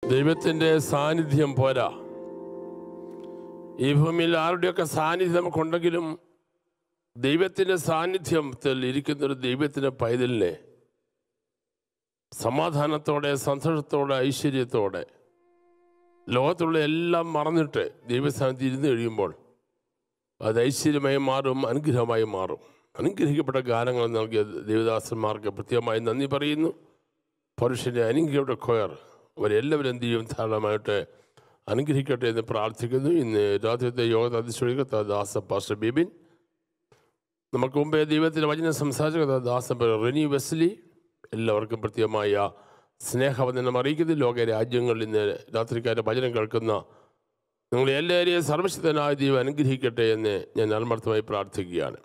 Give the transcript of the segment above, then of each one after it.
ദൈവത്തിൻ്റെ സാന്നിധ്യം പോരാ ഈ ഭൂമിയിൽ ആരുടെയൊക്കെ സാന്നിധ്യം നമുക്കുണ്ടെങ്കിലും ദൈവത്തിൻ്റെ സാന്നിധ്യത്തിൽ ഇരിക്കുന്ന ഒരു ദൈവത്തിൻ്റെ പൈതലിനെ സമാധാനത്തോടെ സന്തോഷത്തോടെ ഐശ്വര്യത്തോടെ ലോകത്തുള്ള എല്ലാം മറന്നിട്ട് ദൈവസ്ഥാനത്ത് ഇരുന്ന് കഴിയുമ്പോൾ അത് ഐശ്വര്യമായി മാറും അനുഗ്രഹമായി മാറും അനുഗ്രഹിക്കപ്പെട്ട ഗാനങ്ങൾ നൽകിയ ദേവദാസന്മാർക്ക് പ്രത്യേകമായി നന്ദി പറയുന്നു പുരുഷൻ്റെ അനുഗ്രഹയുടെ കൊയർ അവരെല്ലാവരും എന്ത് ചെയ്യും ധാരാളമായിട്ട് അനുഗ്രഹിക്കട്ടെ എന്ന് പ്രാർത്ഥിക്കുന്നു ഇന്ന് രാത്രിത്തെ യോഗ അതിശ്വരിക ദാസ പാസ്റ്റർ ബിബിൻ നമുക്ക് മുമ്പേ ദൈവത്തിൻ്റെ വചനം സംസാരിച്ച ദാസ റെനി വെസ്ലി എല്ലാവർക്കും പ്രത്യേകമായ സ്നേഹവന്ദനം അറിയിക്കുന്നു ലോക രാജ്യങ്ങളിൽ ഇന്ന് രാത്രിക്കാരുടെ വചനം കേൾക്കുന്ന നിങ്ങളെ എല്ലാവരെയും സർവശക്തനായ ദൈവം അനുഗ്രഹിക്കട്ടെ എന്ന് ഞാൻ ആത്മാർത്ഥമായി പ്രാർത്ഥിക്കുകയാണ്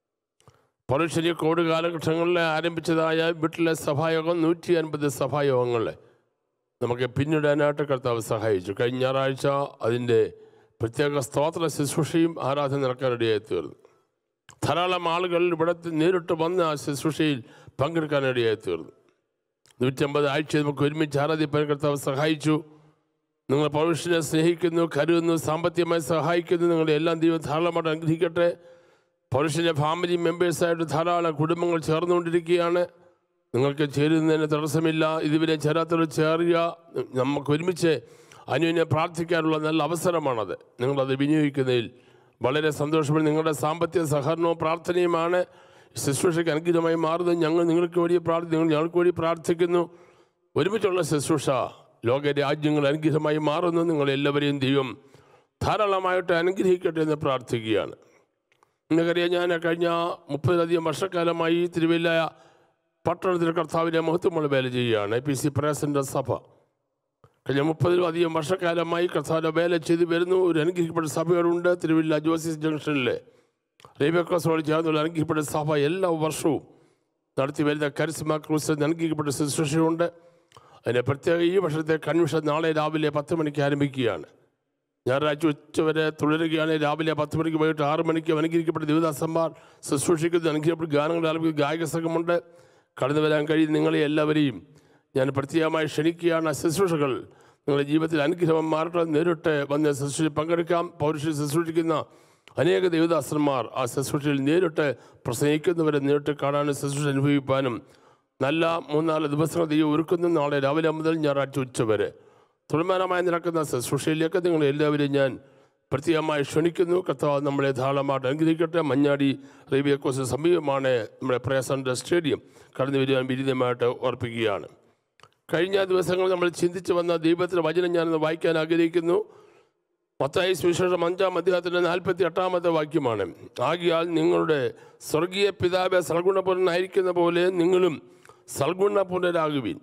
പൗരുഷരി കോവിഡ് കാലഘട്ടങ്ങളിൽ ആരംഭിച്ചതായ വീട്ടിലെ സഭായോഗം നൂറ്റി അൻപത് സഭായോഗങ്ങളെ നമുക്ക് പിന്നിടാനായിട്ട് കർത്താവ് സഹായിച്ചു കഴിഞ്ഞ ഞായറാഴ്ച അതിൻ്റെ പ്രത്യേക സ്തോത്ര ശുശ്രൂഷയും ആരാധന നടക്കാനിടയായി തീർന്നു ധാരാളം ആളുകൾ ഇവിടെ നേരിട്ട് വന്ന് ആ ശുശ്രൂഷയിൽ പങ്കെടുക്കാനിടയായി തീർന്നു നൂറ്റമ്പത് ആഴ്ച നമുക്ക് ഒരുമിച്ച് ആരാധിപ്പാൻ കർത്താവ് സഹായിച്ചു നിങ്ങൾ പൗരുഷനെ സ്നേഹിക്കുന്നു കരുതുന്നു സാമ്പത്തികമായി സഹായിക്കുന്നു നിങ്ങളുടെ എല്ലാം ദൈവം ധാരാളമായിട്ട് അനുഗ്രഹിക്കട്ടെ പൗരുഷൻ്റെ ഫാമിലി മെമ്പേഴ്സായിട്ട് ധാരാളം കുടുംബങ്ങൾ ചേർന്നുകൊണ്ടിരിക്കുകയാണ് നിങ്ങൾക്ക് ചേരുന്നതിന് തടസ്സമില്ല ഇതുവരെ ചേരാത്തവർ ചേരുക നമുക്ക് ഒരുമിച്ച് അനുവിനെ പ്രാർത്ഥിക്കാനുള്ള നല്ല അവസരമാണത് നിങ്ങളത് വിനിയോഗിക്കുന്നതിൽ വളരെ സന്തോഷമാണ് നിങ്ങളുടെ സാമ്പത്തിക സഹകരണവും പ്രാർത്ഥനയുമാണ് ശുശ്രൂഷയ്ക്ക് അനുഗ്രഹമായി മാറുന്നത് ഞങ്ങൾ നിങ്ങൾക്ക് വേണ്ടി പ്രാർത്ഥി നിങ്ങൾ ഞങ്ങൾക്ക് വേണ്ടി പ്രാർത്ഥിക്കുന്നു ഒരുമിച്ചുള്ള ശുശ്രൂഷ ലോക രാജ്യങ്ങൾ അനുഗ്രഹമായി മാറുന്നു നിങ്ങളെല്ലാവരെയും ദൈവം ധാരാളമായിട്ട് അനുഗ്രഹിക്കട്ടെ എന്ന് പ്രാർത്ഥിക്കുകയാണ് നിങ്ങൾക്കറിയാം ഞാൻ കഴിഞ്ഞ മുപ്പതിലധികം വർഷക്കാലമായി തിരുവല്ല പട്ടണത്തിൽ കർത്താവിൻ്റെ മഹത്വമുള്ള വേല ചെയ്യുകയാണ് പി സി പ്രേസൻ്റെ സഭ കഴിഞ്ഞ മുപ്പതിലും അധികം വർഷക്കാലമായി കർത്താവിൻ്റെ വേല ചെയ്തു വരുന്നു ഒരു അനുഗ്രഹിക്കപ്പെട്ട സഭകളുണ്ട് തിരുവല്ല ജോസിസ് ജംഗ്ഷനിലെ റേബക്കോസോട് ചേർന്നുള്ള അനുഗ്രഹിക്കപ്പെട്ട സഭ എല്ലാ വർഷവും നടത്തി വരുന്ന കരിസ്മ ക്രൂസ് അനുഗ്രഹിക്കപ്പെട്ട ശുശ്രൂഷയുണ്ട് അതിൻ്റെ പ്രത്യേക ഈ വർഷത്തെ കൺവെൻഷൻ നാളെ രാവിലെ പത്ത് മണിക്ക് ആരംഭിക്കുകയാണ് ഞായറാഴ്ച ഉച്ചവരെ തുടരുകയാണ് രാവിലെ പത്ത് മണിക്ക് വൈകിട്ട് ആറ് മണിക്ക് അനുഗ്രഹിക്കപ്പെട്ട ദേവദാസന്മാർ ശുശ്രൂഷിക്കുന്ന അനുഗ്രഹിക്കപ്പെട്ട ഗാനങ്ങൾ ആലപിക്കുന്ന ഗായക സംഘമുണ്ട് കടന്നു വരാൻ കഴിയും നിങ്ങളെ എല്ലാവരെയും ഞാൻ പ്രത്യേകമായി ക്ഷണിക്കുകയാണ് ആ ശുശ്രൂഷകൾ നിങ്ങളുടെ ജീവിതത്തിൽ അനുഗ്രഹം മാറട്ടെ നേരിട്ട് വന്ന് ശുശ്രൂഷ പങ്കെടുക്കാം പൗരുഷ ശുശ്രൂഷിക്കുന്ന അനേക ദേവദാസന്മാർ ആ ശുശ്രൂഷയിൽ നേരിട്ട് പ്രസംഗിക്കുന്നവരെ നേരിട്ട് കാണാനും ശുശ്രൂഷ അനുഭവിക്കാനും നല്ല മൂന്നാല് ദിവസങ്ങൾ ദൈവം ഒരുക്കുന്നു നാളെ രാവിലെ മുതൽ ഞായറാഴ്ച ഉച്ച വരെ തുടർമാനമായി നടക്കുന്ന ശുശ്രൂഷയിലേക്ക് നിങ്ങൾ എല്ലാവരെയും ഞാൻ പ്രത്യേകമായി ക്ഷണിക്കുന്നു കർത്താവ് നമ്മളെ ധാരാളമായിട്ട് അനുഗ്രഹിക്കട്ടെ മഞ്ഞാടി റേബിയ കോസ് സമീപമാണ് നമ്മുടെ പ്രയാസൻ്റെ സ്റ്റേഡിയം കടന്നു വരുവാൻ വിരുദ്ധമായിട്ട് ഓർപ്പിക്കുകയാണ് കഴിഞ്ഞ ദിവസങ്ങൾ നമ്മൾ ചിന്തിച്ചു വന്ന ദൈവത്തിൻ്റെ വചനം ഞാനൊന്ന് വായിക്കാൻ ആഗ്രഹിക്കുന്നു മത്തായി സുവിശേഷം അഞ്ചാം അധ്യായത്തിൻ്റെ നാൽപ്പത്തി എട്ടാമത്തെ വാക്യമാണ് ആകിയാൽ നിങ്ങളുടെ സ്വർഗീയ പിതാവെ സൽഗുണപൂർണനായിരിക്കുന്ന പോലെ നിങ്ങളും സൽഗുണപൂർണരാകുവിൻ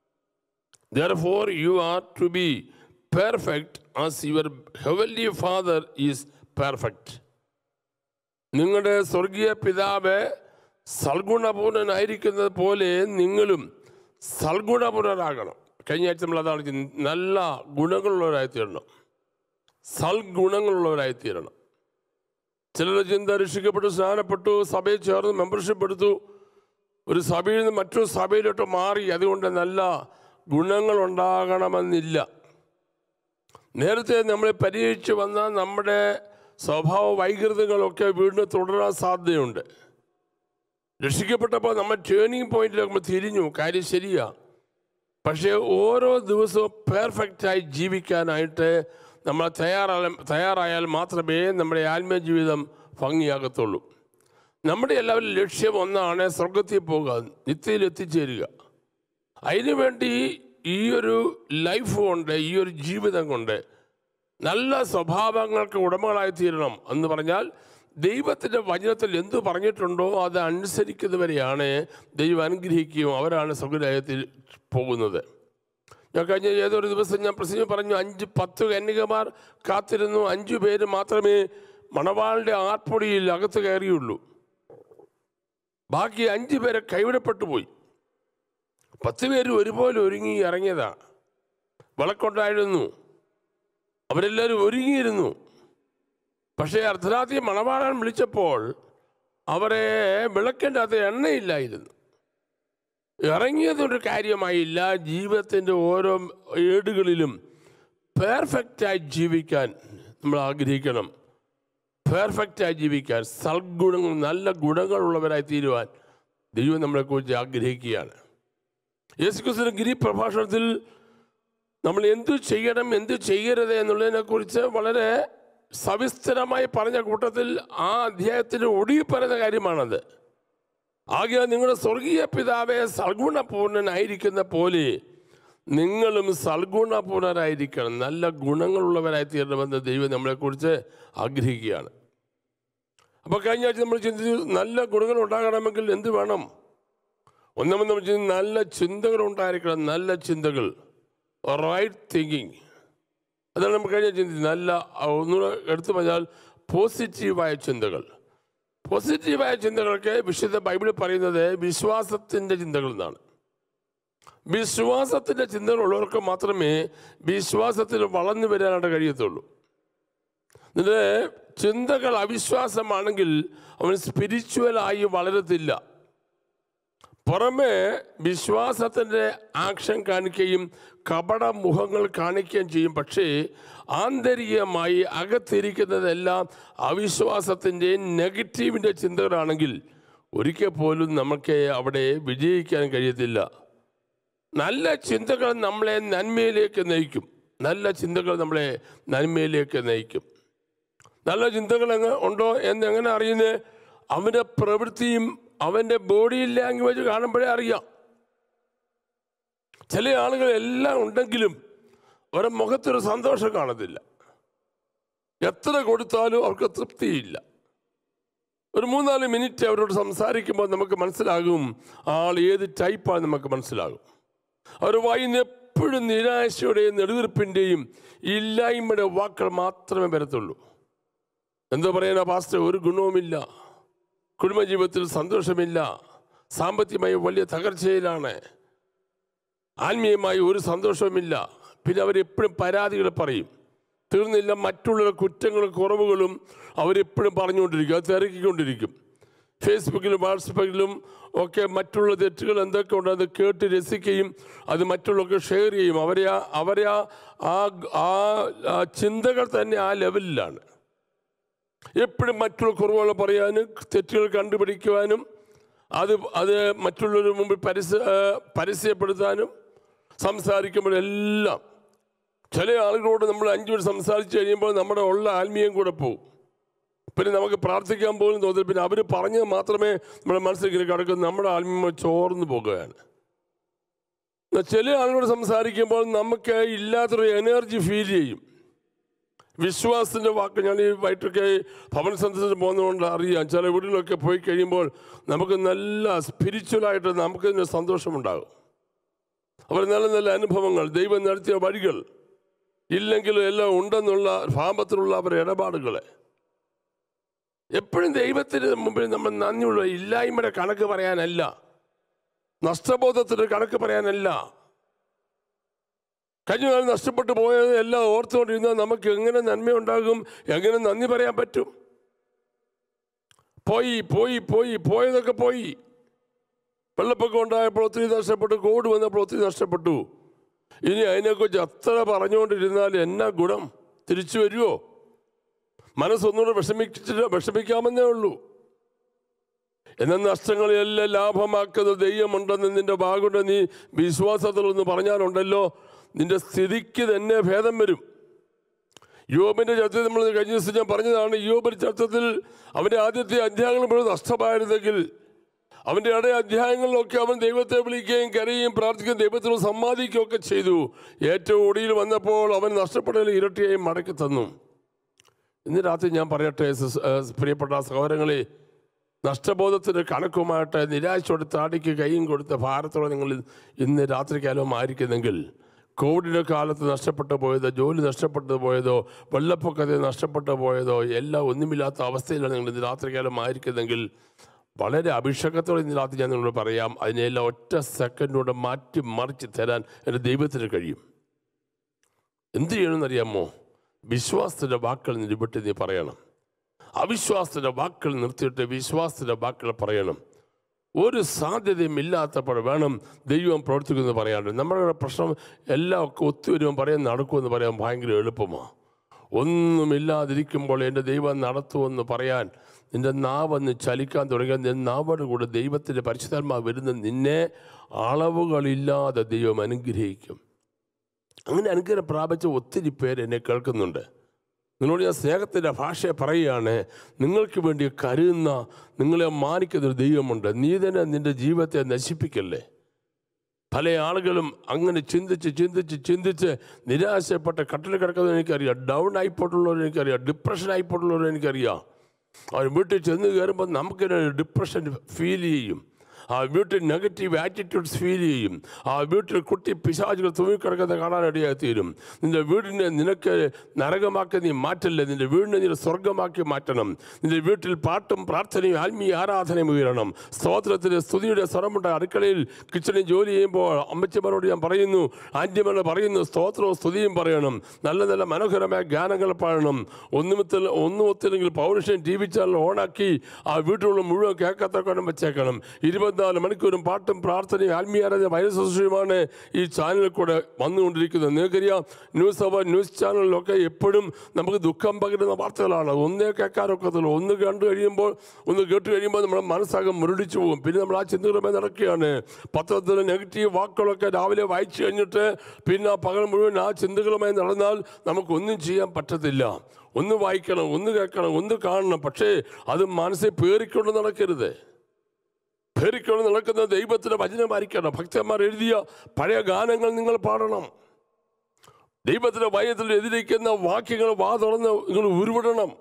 Therefore, you are to be perfect as your heavenly Father is perfect. നിങ്ങളുടെ സ്വർഗീയ പിതാവ് സൽഗുണപൂർണനായിരിക്കുന്നത് പോലെ നിങ്ങളും സൽഗുണപൂർണരാകണം കഴിഞ്ഞ ആഴ്ച നമ്മൾ അതാണ് ചിന്തി- നല്ല ഗുണങ്ങളുള്ളവരായി തീരണം സൽഗുണങ്ങളുള്ളവരായി തീരണം ചിലരുടെ ചിന്ത രക്ഷിക്കപ്പെട്ടു സ്നാനപ്പെട്ടു സഭയിൽ ചേർന്ന് മെമ്പർഷിപ്പ് എടുത്തു ഒരു സഭയിൽ നിന്ന് മറ്റൊരു സഭയിലോട്ട് മാറി അതുകൊണ്ട് നല്ല ഗുണങ്ങൾ ഉണ്ടാകണമെന്നില്ല നേരത്തെ നമ്മൾ പരിഹരിച്ച് വന്ന നമ്മുടെ സ്വഭാവ വൈകൃതങ്ങളൊക്കെ വീണ്ടും തുടരാൻ സാധ്യതയുണ്ട് രക്ഷിക്കപ്പെട്ടപ്പോൾ നമ്മൾ ടേണിംഗ് പോയിന്റിൽ നമ്മൾ തിരിഞ്ഞു കാര്യം ശരിയാ പക്ഷേ ഓരോ ദിവസവും പെർഫെക്റ്റായി ജീവിക്കാനായിട്ട് നമ്മൾ തയ്യാറായ തയ്യാറായാൽ മാത്രമേ നമ്മുടെ ആത്മീയ ജീവിതം ഭംഗിയാകത്തുള്ളൂ നമ്മുടെ എല്ലാവരും ലക്ഷ്യം ഒന്നാണ് സ്വർഗത്തിൽ പോകുക നിത്യയിൽ എത്തിച്ചേരുക അതിനുവേണ്ടി ഈ ഒരു ലൈഫ് കൊണ്ട് ഈ ഒരു ജീവിതം കൊണ്ട് നല്ല സ്വഭാവങ്ങൾക്ക് ഉടമകളായി തീരണം എന്ന് പറഞ്ഞാൽ ദൈവത്തിൻ്റെ വചനത്തിൽ എന്തു പറഞ്ഞിട്ടുണ്ടോ അത് അനുസരിക്കുന്നവരെയാണ് ദൈവം അനുഗ്രഹിക്കുകയും അവരാണ് സ്വർഗരാജ്യത്തിൽ പോകുന്നത് ഞാൻ കഴിഞ്ഞ ഏതൊരു ദിവസം ഞാൻ പ്രസംഗം പറഞ്ഞു അഞ്ച് പത്ത് കന്യകമാർ കാത്തിരുന്നു അഞ്ചു പേര് മാത്രമേ മണവാളിൻ്റെ ആർപ്പൊടിയിൽ അകത്ത് കയറിയുള്ളൂ ബാക്കി അഞ്ചു പേരെ കൈവിടപ്പെട്ടു പോയി പത്ത് പേര് ഒരുപോലെ ഒരുങ്ങി ഇറങ്ങിയതാ വിളക്കുണ്ടായിരുന്നു അവരെല്ലാവരും ഒരുങ്ങിയിരുന്നു പക്ഷേ അർദ്ധരാത്രി മണവാളൻ വിളിച്ചപ്പോൾ അവരെ വിളക്കിൻ്റെ അകത്ത് എണ്ണയില്ലായിരുന്നു ഇറങ്ങിയതൊരു കാര്യമായില്ല ജീവിതത്തിൻ്റെ ഓരോ ഏടുകളിലും പെർഫെക്റ്റായി ജീവിക്കാൻ നമ്മൾ ആഗ്രഹിക്കണം പെർഫെക്റ്റായി ജീവിക്കാൻ സൽഗുണങ്ങൾ നല്ല ഗുണങ്ങളുള്ളവരായി തീരുവാൻ ദൈവം നമ്മളെക്കുറിച്ച് ആഗ്രഹിക്കുകയാണ് യേശുക്രിസ്തുവിന്റെ ഗിരി പ്രഭാഷണത്തിൽ നമ്മൾ എന്തു ചെയ്യണം എന്തു ചെയ്യരുത് എന്നുള്ളതിനെക്കുറിച്ച് വളരെ സവിസ്തരമായി പറഞ്ഞ കൂട്ടത്തിൽ ആ അധ്യായത്തിൻ്റെ ഒടുവിൽ പറയുന്ന കാര്യമാണത് ആകെ നിങ്ങളുടെ സ്വർഗീയ പിതാവെ സൽഗുണപൂർണനായിരിക്കുന്ന പോലെ നിങ്ങളും സൽഗുണപൂർണരായിരിക്കണം നല്ല ഗുണങ്ങളുള്ളവരായി തീരണമെന്ന് ദൈവം നമ്മളെക്കുറിച്ച് ആഗ്രഹിക്കുകയാണ് അപ്പോൾ കഴിഞ്ഞ ആഴ്ച നമ്മൾ ചിന്തിച്ചു നല്ല ഗുണങ്ങൾ ഉണ്ടാകണമെങ്കിൽ എന്ത് വേണം ഒന്നാമത് നമ്മൾ ചിന്തി നല്ല ചിന്തകൾ ഉണ്ടായിരിക്കണം നല്ല ചിന്തകൾ റൈറ്റ് തിങ്കിങ് അതാണ് നമ്മൾ കഴിഞ്ഞ ചിന്തിച്ചത് നല്ല ആ, ഒന്നുകൂടെ എടുത്തു പറഞ്ഞാൽ പോസിറ്റീവായ ചിന്തകൾ പോസിറ്റീവായ ചിന്തകൾക്ക് വിശുദ്ധ ബൈബിളിൽ പറയുന്നത് വിശ്വാസത്തിൻ്റെ ചിന്തകൾ എന്നാണ് വിശ്വാസത്തിൻ്റെ ചിന്തകളുള്ളവർക്ക് മാത്രമേ വിശ്വാസത്തിൽ വളർന്നു വരാനായിട്ട് കഴിയത്തുള്ളൂ നിന്റെ ചിന്തകൾ അവിശ്വാസമാണെങ്കിൽ അവൻ സ്പിരിച്വലായി വളരത്തില്ല പുറമെ വിശ്വാസത്തിൻ്റെ ആക്ഷൻ കാണിക്കുകയും കപട മുഖങ്ങൾ കാണിക്കുകയും ചെയ്യും പക്ഷേ ആന്തരികമായി അകത്തിരിക്കുന്നതെല്ലാം അവിശ്വാസത്തിൻ്റെ നെഗറ്റീവിൻ്റെ ചിന്തകളാണെങ്കിൽ ഒരിക്കൽ പോലും നമുക്ക് അവിടെ വിജയിക്കാൻ കഴിയത്തില്ല നല്ല ചിന്തകൾ നമ്മളെ നന്മയിലേക്ക് നയിക്കും നല്ല ചിന്തകൾ നമ്മളെ നന്മയിലേക്ക് നയിക്കും നല്ല ചിന്തകൾ എങ്ങനെ ഉണ്ടോ എന്ന് എങ്ങനെ അറിയുന്നത് അവൻ്റെ പ്രവൃത്തിയും അവൻ്റെ ബോഡി ലാംഗ്വേജ് കാണുമ്പോഴേ അറിയാം ചില ആളുകൾ എല്ലാം ഉണ്ടെങ്കിലും അവരുടെ മുഖത്തൊരു സന്തോഷം കാണത്തില്ല എത്ര കൊടുത്താലും അവർക്ക് തൃപ്തിയില്ല ഒരു മൂന്നാല് മിനിറ്റ് അവരോട് സംസാരിക്കുമ്പോൾ നമുക്ക് മനസ്സിലാകും ആൾ ഏത് ടൈപ്പാണ് നമുക്ക് മനസ്സിലാകും അവർ വായിന്ന് എപ്പോഴും നിരാശയുടെയും നെടുവീർപ്പിൻ്റെയും ഇല്ലായ്മയുടെ വാക്കുകൾ മാത്രമേ വരത്തുള്ളൂ എന്തോ പറയാനാ പാസ്റ്റർ ഒരു ഗുണവുമില്ല കുടുംബജീവിതത്തിൽ സന്തോഷമില്ല സാമ്പത്തികമായി വലിയ തകർച്ചയിലാണ് ആത്മീയമായി ഒരു സന്തോഷവുമില്ല പിന്നെ അവരെപ്പോഴും പരാതികൾ പറയും തീർന്നില്ല മറ്റുള്ള കുറ്റങ്ങളും കുറവുകളും അവരെപ്പോഴും പറഞ്ഞുകൊണ്ടിരിക്കും അത് തിരക്കിക്കൊണ്ടിരിക്കും ഫേസ്ബുക്കിലും വാട്സപ്പിലും ഒക്കെ മറ്റുള്ള തെറ്റുകൾ എന്തൊക്കെ ഉണ്ട് അത് കേട്ട് രസിക്കുകയും അത് മറ്റുള്ളവർക്ക് ഷെയർ ചെയ്യും അവരെ ആ അവരെ ആ ആ- ആ ആ ചിന്തകൾ തന്നെ ആ ലെവലിലാണ് എപ്പോഴും മറ്റുള്ള കുറവുകൾ പറയാനും തെറ്റുകൾ കണ്ടുപിടിക്കുവാനും അത് അത് മറ്റുള്ളവരുടെ മുമ്പിൽ പരസ്യ ആ, പരസ്യപ്പെടുത്താനും സംസാരിക്കുമ്പോഴെല്ലാം ചില ആളുകളോട് നമ്മൾ അഞ്ചു മിനിറ്റ് സംസാരിച്ച് കഴിയുമ്പോൾ നമ്മുടെ ഉള്ള ആത്മീയം കൂടെ പോകും പിന്നെ നമുക്ക് പ്രാർത്ഥിക്കാൻ പോലും തോന്നില്ല പിന്നെ അവർ പറഞ്ഞത് മാത്രമേ നമ്മുടെ മനസ്സിൽ കിടക്കുന്ന നമ്മുടെ ആത്മീയം ചോർന്നു പോകുകയാണ് എന്നാൽ ചില ആളുകളോട് സംസാരിക്കുമ്പോൾ നമുക്ക് ഇല്ലാത്തൊരു എനർജി ഫീൽ ചെയ്യും വിശ്വാസത്തിൻ്റെ വാക്ക് ഞാൻ ഈ വൈകിട്ടൊക്കെ ഭവന സന്ദർശനം പോകുന്നതുകൊണ്ട് അറിയാം ചില വീടുകളിലൊക്കെ പോയി കഴിയുമ്പോൾ നമുക്ക് നല്ല സ്പിരിച്വലായിട്ട് നമുക്ക് തന്നെ സന്തോഷമുണ്ടാകും അവർ നല്ല നല്ല അനുഭവങ്ങൾ ദൈവം നടത്തിയ വഴികൾ ഇല്ലെങ്കിലും എല്ലാം ഉണ്ടെന്നുള്ള ഭാവത്തിലുള്ള അവരുടെ ഇടപാടുകളെ എപ്പോഴും ദൈവത്തിന് മുമ്പിൽ നമ്മൾ നന്ദിയുള്ള ഇല്ലായ്മയുടെ കണക്ക് പറയാനല്ല നഷ്ടബോധത്തിൻ്റെ കണക്ക് പറയാനല്ല കഴിഞ്ഞ കാലം നഷ്ടപ്പെട്ടു പോയത് എല്ലാം ഓർത്തുകൊണ്ടിരുന്നാൽ നമുക്ക് എങ്ങനെ നന്മയുണ്ടാകും എങ്ങനെ നന്ദി പറയാൻ പറ്റും പോയി പോയി പോയി പോയതൊക്കെ പോയി വെള്ളപ്പൊക്കം ഉണ്ടായപ്പോൾ ഒത്തിരി നഷ്ടപ്പെട്ടു കോവിഡ് വന്നപ്പോൾ ഒത്തിരി നഷ്ടപ്പെട്ടു ഇനി അതിനെക്കുറിച്ച് അത്ര പറഞ്ഞുകൊണ്ടിരുന്നാൽ എന്നാ ഗുണം തിരിച്ചു വരുമോ മനസ്സൊന്നുകൂടെ വിഷമിച്ചിട്ട് വിഷമിക്കാമെന്നേ ഉള്ളൂ എന്നാൽ നഷ്ടങ്ങളെല്ലാം ലാഭമാക്കുന്ന ദൈവമുണ്ടെന്ന് നിന്റെ ഭാഗമുണ്ട് നീ വിശ്വാസത്തിലൊന്ന് പറഞ്ഞാലുണ്ടല്ലോ നിന്റെ സ്ഥിതിക്ക് തന്നെ ഭേദം വരും യോബിന്റെ ചരിത്രത്തിൽ നമ്മൾ കഴിഞ്ഞ ദിവസം ഞാൻ പറഞ്ഞതാണ് യോബിന്റെ ചരിത്രത്തിൽ അവന്റെ ആദ്യത്തെ അധ്യായങ്ങൾ മുഴുവൻ നഷ്ടമായിരുന്നെങ്കിൽ അവന്റെ ഇടയ അധ്യായങ്ങളിലൊക്കെ അവൻ ദൈവത്തെ വിളിക്കുകയും കരയുകയും പ്രാർത്ഥിക്കുകയും ദൈവത്തിനോട് സമ്മാനിക്കുകയും ഒക്കെ ചെയ്തു ഏറ്റവും ഒടിയിൽ വന്നപ്പോൾ അവൻ നഷ്ടപ്പെട്ടതിൽ ഇരട്ടിയായി മടക്കി തന്നു ഇന്ന് രാത്രി ഞാൻ പറയട്ടെ സിസ്- ഏ, പ്രിയപ്പെട്ട സഹോദരങ്ങളെ നഷ്ടബോധത്തിന് കണക്കുമായിട്ട് നിരാശയോടെ താടിക്ക് കൈയും കൊടുത്ത ഭാരത്തോടെ നിങ്ങൾ ഇന്ന് രാത്രികാലവും ആയിരിക്കുന്നെങ്കിൽ കോവിഡിൻ്റെ കാലത്ത് നഷ്ടപ്പെട്ടു പോയതോ ജോലി നഷ്ടപ്പെട്ടു പോയതോ വെള്ളപ്പൊക്കത്തിൽ നഷ്ടപ്പെട്ടു പോയതോ എല്ലാം ഒന്നുമില്ലാത്ത അവസ്ഥയിലാണ് നിങ്ങൾ ഇന്ന് രാത്രികാലം ആയിരിക്കുന്നെങ്കിൽ വളരെ അഭിഷേകത്തോടെ ഇന്ന് രാത്രി ഞാൻ നിങ്ങളോട് പറയാം അതിനെല്ലാം ഒറ്റ സെക്കൻഡോടെ മാറ്റി മറിച്ച് തരാൻ എൻ്റെ ദൈവത്തിന് കഴിയും എന്ത് ചെയ്യണമെന്നറിയാമോ വിശ്വാസത്തിൻ്റെ വാക്കുകൾ നിരുപെട്ട് നീ പറയണം അവിശ്വാസത്തിൻ്റെ വാക്കുകൾ നിർത്തിയിട്ട് വിശ്വാസത്തിൻ്റെ വാക്കുകൾ പറയണം ഒരു സാധ്യതയും ഇല്ലാത്തപ്പോൾ വേണം ദൈവം പ്രവർത്തിക്കുമെന്ന് പറയാണ്ട് നമ്മുടെ പ്രശ്നം എല്ലാം ഒക്കെ ഒത്തുവരുമ്പോൾ പറയാൻ നടക്കുമെന്ന് പറയാൻ ഭയങ്കര എളുപ്പമാണ് ഒന്നുമില്ലാതിരിക്കുമ്പോൾ എൻ്റെ ദൈവം നടത്തുമെന്ന് പറയാൻ നിന്റെ നാവൊന്ന് ചലിക്കാൻ തുടങ്ങിയാൽ നിന്റെ നാവോട് കൂടെ ദൈവത്തിൻ്റെ പരിശുദ്ധാത്മാവ് വരുന്ന നിന്നെ അളവുകളില്ലാതെ ദൈവം അനുഗ്രഹിക്കും അങ്ങനെ അനുഗ്രഹം പ്രാപിച്ച ഒത്തിരി പേര് എന്നെ കേൾക്കുന്നുണ്ട് നിങ്ങളോട് ഞാൻ സ്നേഹത്തിൻ്റെ ഭാഷയെ പറയുകയാണ് നിങ്ങൾക്ക് വേണ്ടി കരുതുന്ന നിങ്ങളെ മാനിക്കുന്ന ഒരു ദൈവമുണ്ട് നീ തന്നെ നിന്റെ ജീവിതത്തെ നശിപ്പിക്കല്ലേ പല ആളുകളും അങ്ങനെ ചിന്തിച്ച് ചിന്തിച്ച് ചിന്തിച്ച് നിരാശപ്പെട്ട് കട്ടിൽ കിടക്കുന്നത് എനിക്കറിയാം ഡൗൺ ആയിപ്പോട്ടുള്ളവർ എനിക്കറിയാം ഡിപ്രഷൻ ആയിപ്പോട്ടുള്ളവർ എനിക്കറിയാം അവർ വീട്ടിൽ ചെന്ന് കയറുമ്പോൾ നമുക്കൊരു ഡിപ്രഷൻ ഫീൽ ചെയ്യും ആ വീട്ടിൽ നെഗറ്റീവ് ആറ്റിറ്റ്യൂഡ്സ് ഫീൽ ചെയ്യും ആ വീട്ടിൽ കുട്ടി പിശാചുകൾ തൂങ്ങിക്കിടക്കുന്നത് കാണാനിടയായി തീരും നിന്റെ വീടിനെ നിനക്ക് നരകമാക്കി നീ മാറ്റല്ലേ നിന്റെ വീടിനെ നീ സ്വർഗമാക്കി മാറ്റണം നിന്റെ വീട്ടിൽ പാട്ടും പ്രാർത്ഥനയും ആത്മീയ ആരാധനയും ഉയരണം സ്തോത്രത്തിന് സ്തുതിയുടെ സ്വരമുണ്ട് അടുക്കളയിൽ കിച്ചണിൽ ജോലി ചെയ്യുമ്പോൾ അമ്മച്ചിമാരോട് ഞാൻ പറയുന്നു ആൻറ്റിമാരോട് പറയുന്നു സ്തോത്രവും സ്തുതിയും പറയണം നല്ല നല്ല മനോഹരമായ ഗാനങ്ങൾ പാടണം ഒന്നുമത്തിൽ ഒന്നുമൊത്തില്ലെങ്കിൽ പൗരുഷൻ ടി വി ചാനൽ ഓണാക്കി ആ വീട്ടിലുള്ള മുഴുവൻ കേൾക്കാത്ത കൊണ്ടം വെച്ചേക്കണം ഇരുപത്തിനാല് മണിക്കൂറും പാട്ടും പ്രാർത്ഥനയും ആത്മീയാരാധന വൈരസമാണ് ഈ ചാനലിൽ കൂടെ വന്നുകൊണ്ടിരിക്കുന്നത് നിങ്ങൾക്കറിയാം ന്യൂസ് അവർ ന്യൂസ് ചാനലിലൊക്കെ എപ്പോഴും നമുക്ക് ദുഃഖം പകരുന്ന വാർത്തകളാണ് ഒന്നേ കേൾക്കാനൊക്കത്തുള്ളൂ ഒന്ന് കണ്ടു കഴിയുമ്പോൾ ഒന്ന് കേട്ട് കഴിയുമ്പോൾ നമ്മുടെ മനസ്സാകം മുരടിച്ചു പോകും പിന്നെ നമ്മൾ ആ ചിന്തകളുമായി നടക്കുകയാണ് പത്രത്തിൽ നെഗറ്റീവ് വാക്കുകളൊക്കെ രാവിലെ വായിച്ചു കഴിഞ്ഞിട്ട് പിന്നെ ആ പകൽ മുഴുവൻ ആ ചിന്തകളുമായി നടന്നാൽ നമുക്കൊന്നും ചെയ്യാൻ പറ്റത്തില്ല ഒന്ന് വായിക്കണം ഒന്ന് കേൾക്കണം ഒന്ന് കാണണം പക്ഷേ അത് മനസ്സിൽ പേറിക്കൊണ്ട് നടക്കരുത് പേറിക്കൊണ്ട് നടക്കുന്ന ദൈവത്തിന്റെ വചനമായിരിക്കണം ഭക്തന്മാർ എഴുതിയ പഴയ ഗാനങ്ങൾ നിങ്ങൾ പാടണം ദൈവത്തിന്റെ വയത്തിൽ എതിരിക്കുന്ന വാക്യങ്ങൾ വാ തുറന്ന് നിങ്ങൾ ഉരുവിടണം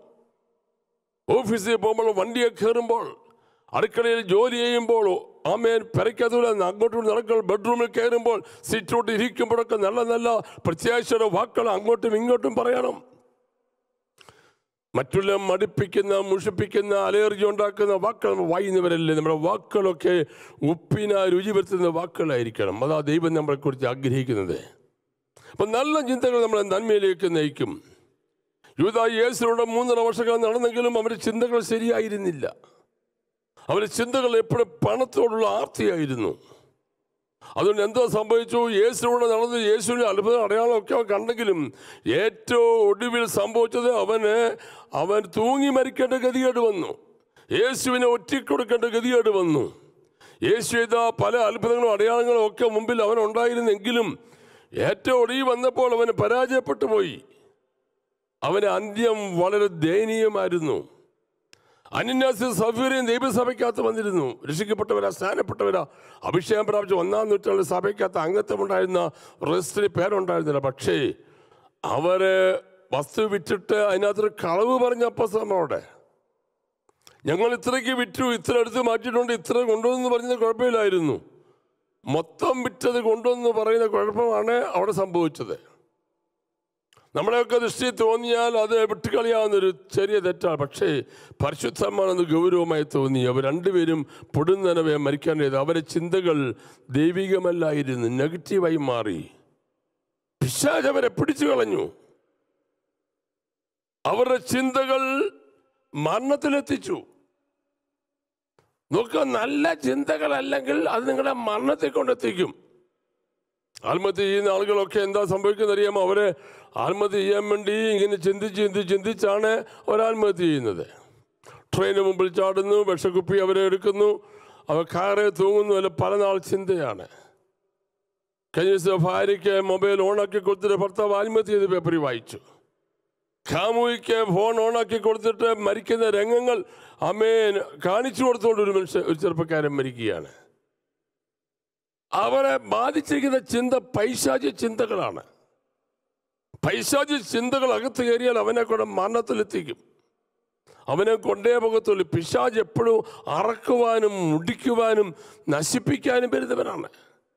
ഓഫീസിൽ പോകുമ്പോൾ വണ്ടിയെ കയറുമ്പോൾ അടുക്കളയിൽ ജോലി ചെയ്യുമ്പോൾ ആമേൻ പെരയ്ക്കത്തൂടെ അങ്ങോട്ടും നടക്കുമ്പോൾ ബെഡ്റൂമിൽ കയറുമ്പോൾ സീറ്റോട്ട് ഇരിക്കുമ്പോഴൊക്കെ നല്ല നല്ല പ്രത്യാശയുടെ വാക്കുകൾ അങ്ങോട്ടും ഇങ്ങോട്ടും പറയണം മറ്റുള്ള മടുപ്പിക്കുന്ന മുഷിപ്പിക്കുന്ന അലർജി ഉണ്ടാക്കുന്ന വാക്കുകൾ വായുന്നവരല്ലേ നമ്മുടെ വാക്കുകളൊക്കെ ഉപ്പിന രുചി വരുത്തുന്ന വാക്കുകളായിരിക്കണം അതാ ദൈവം നമ്മളെക്കുറിച്ച് ആഗ്രഹിക്കുന്നത് അപ്പം നല്ല ചിന്തകൾ നമ്മളെ നന്മയിലേക്ക് നയിക്കും യൂത യേശുവിടെ മൂന്നര വർഷക്കാലം നടന്നെങ്കിലും അവരുടെ ചിന്തകൾ ശരിയായിരുന്നില്ല അവരുടെ ചിന്തകൾ എപ്പോഴും പണത്തോടുള്ള ആർത്തിയായിരുന്നു അതുകൊണ്ട് എന്തോ സംഭവിച്ചു യേശുവിടെ നടന്ന് യേശുവിൻ്റെ അത്ഭുത അടയാളമൊക്കെ അവൻ കണ്ടെങ്കിലും ഏറ്റവും ഒടുവിൽ സംഭവിച്ചത് അവന് അവൻ തൂങ്ങി മരിക്കേണ്ട ഗതികേട് വന്നു യേശുവിനെ ഒറ്റിക്കൊടുക്കേണ്ട ഗതികേട് വന്നു യേശു ചെയ്ത പല അത്ഭുതങ്ങളും അടയാളങ്ങളും ഒക്കെ മുമ്പിൽ അവൻ ഉണ്ടായിരുന്നെങ്കിലും ഏറ്റവും ഒടുവിൽ വന്നപ്പോൾ അവന് പരാജയപ്പെട്ടു പോയി അവന്റെ അന്ത്യം വളരെ ദയനീയമായിരുന്നു അന്യനാസി സഫീറിയും ദൈവസഭയ്ക്കകത്ത് വന്നിരുന്നു രക്ഷിക്കപ്പെട്ടവരാ സ്നാനപ്പെട്ടവരാ അഭിഷേകം പ്രാപിച്ച ഒന്നാം നൂറ്റാണ്ടിൽ സഭയ്ക്കകത്ത് അംഗത്വമുണ്ടായിരുന്ന രജിസ്റ്ററിൽ പേരുണ്ടായിരുന്നില്ല പക്ഷേ അവര് വസ്തു വിറ്റിട്ട് അതിനകത്തൊരു കളവ് പറഞ്ഞ അപ്പസമ്മോടെ ഞങ്ങൾ ഇത്രയ്ക്ക് വിറ്റു ഇത്ര എടുത്ത് മാറ്റിയിട്ടുണ്ട് ഇത്ര കൊണ്ടുവന്ന് പറഞ്ഞത് കുഴപ്പമില്ലായിരുന്നു മൊത്തം വിറ്റത് കൊണ്ടുവന്ന് പറയുന്ന കുഴപ്പമാണ് അവിടെ സംഭവിച്ചത് നമ്മളെയൊക്കെ ദൃഷ്ടി തോന്നിയാൽ അത് വിട്ടുകളയാവുന്നൊരു ചെറിയ തെറ്റാണ് പക്ഷേ പരിശുദ്ധമാണെന്ന് ഗൗരവമായി തോന്നി അവർ രണ്ടുപേരും പൊടുന്നനവെ മരിക്കാനായത് അവരെ ചിന്തകൾ ദൈവികമല്ലായിരുന്നു നെഗറ്റീവായി മാറി പിശാജ് അവരെ പിടിച്ചു കളഞ്ഞു അവരുടെ ചിന്തകൾ മരണത്തിലെത്തിച്ചു നോക്കുക നല്ല ചിന്തകളല്ലെങ്കിൽ അത് നിങ്ങളെ മരണത്തെ കൊണ്ടെത്തിക്കും ആത്മഹത്യ ചെയ്യുന്ന ആളുകളൊക്കെ എന്താ സംഭവിക്കുന്നത് അറിയാമോ അവരെ ആത്മഹത്യ ചെയ്യാൻ വേണ്ടി ഇങ്ങനെ ചിന്തിച്ച് ചിന്തിച്ച് ചിന്തിച്ചാണ് അവർ ആത്മഹത്യ ചെയ്യുന്നത് ട്രെയിന് മുമ്പിൽ ചാടുന്നു വിഷക്കുപ്പി അവരെ എടുക്കുന്നു അവർ കാറെ തൂങ്ങുന്നു അല്ല പല നാൾ ചിന്തയാണ് കഴിഞ്ഞ ദിവസം ഭാര്യയ്ക്ക് മൊബൈൽ ഓണാക്കി കൊടുത്തിട്ട് ഭർത്താവ് ആത്മഹത്യ ചെയ്ത് പേപ്പറിൽ വായിച്ചു കാമുവിക്ക് ഫോൺ ഓണാക്കി കൊടുത്തിട്ട് മരിക്കുന്ന രംഗങ്ങൾ അമ്മേൻ കാണിച്ചു കൊടുത്തുകൊണ്ട് ഒരു മനുഷ്യൻ ഒരു ചെറുപ്പക്കാരൻ മരിക്കുകയാണ് അവരെ ബാധിച്ചിരിക്കുന്ന ചിന്ത പൈശാചി ചിന്തകളാണ് പൈശാചി ചിന്തകൾ അകത്ത് കയറിയാൽ അവനെ കൂടെ മരണത്തിലെത്തിക്കും അവനെ കൊണ്ടേ പോകത്തുള്ളൂ പിശാജ് എപ്പോഴും അറക്കുവാനും മുടിക്കുവാനും നശിപ്പിക്കാനും വരുന്നവനാണ്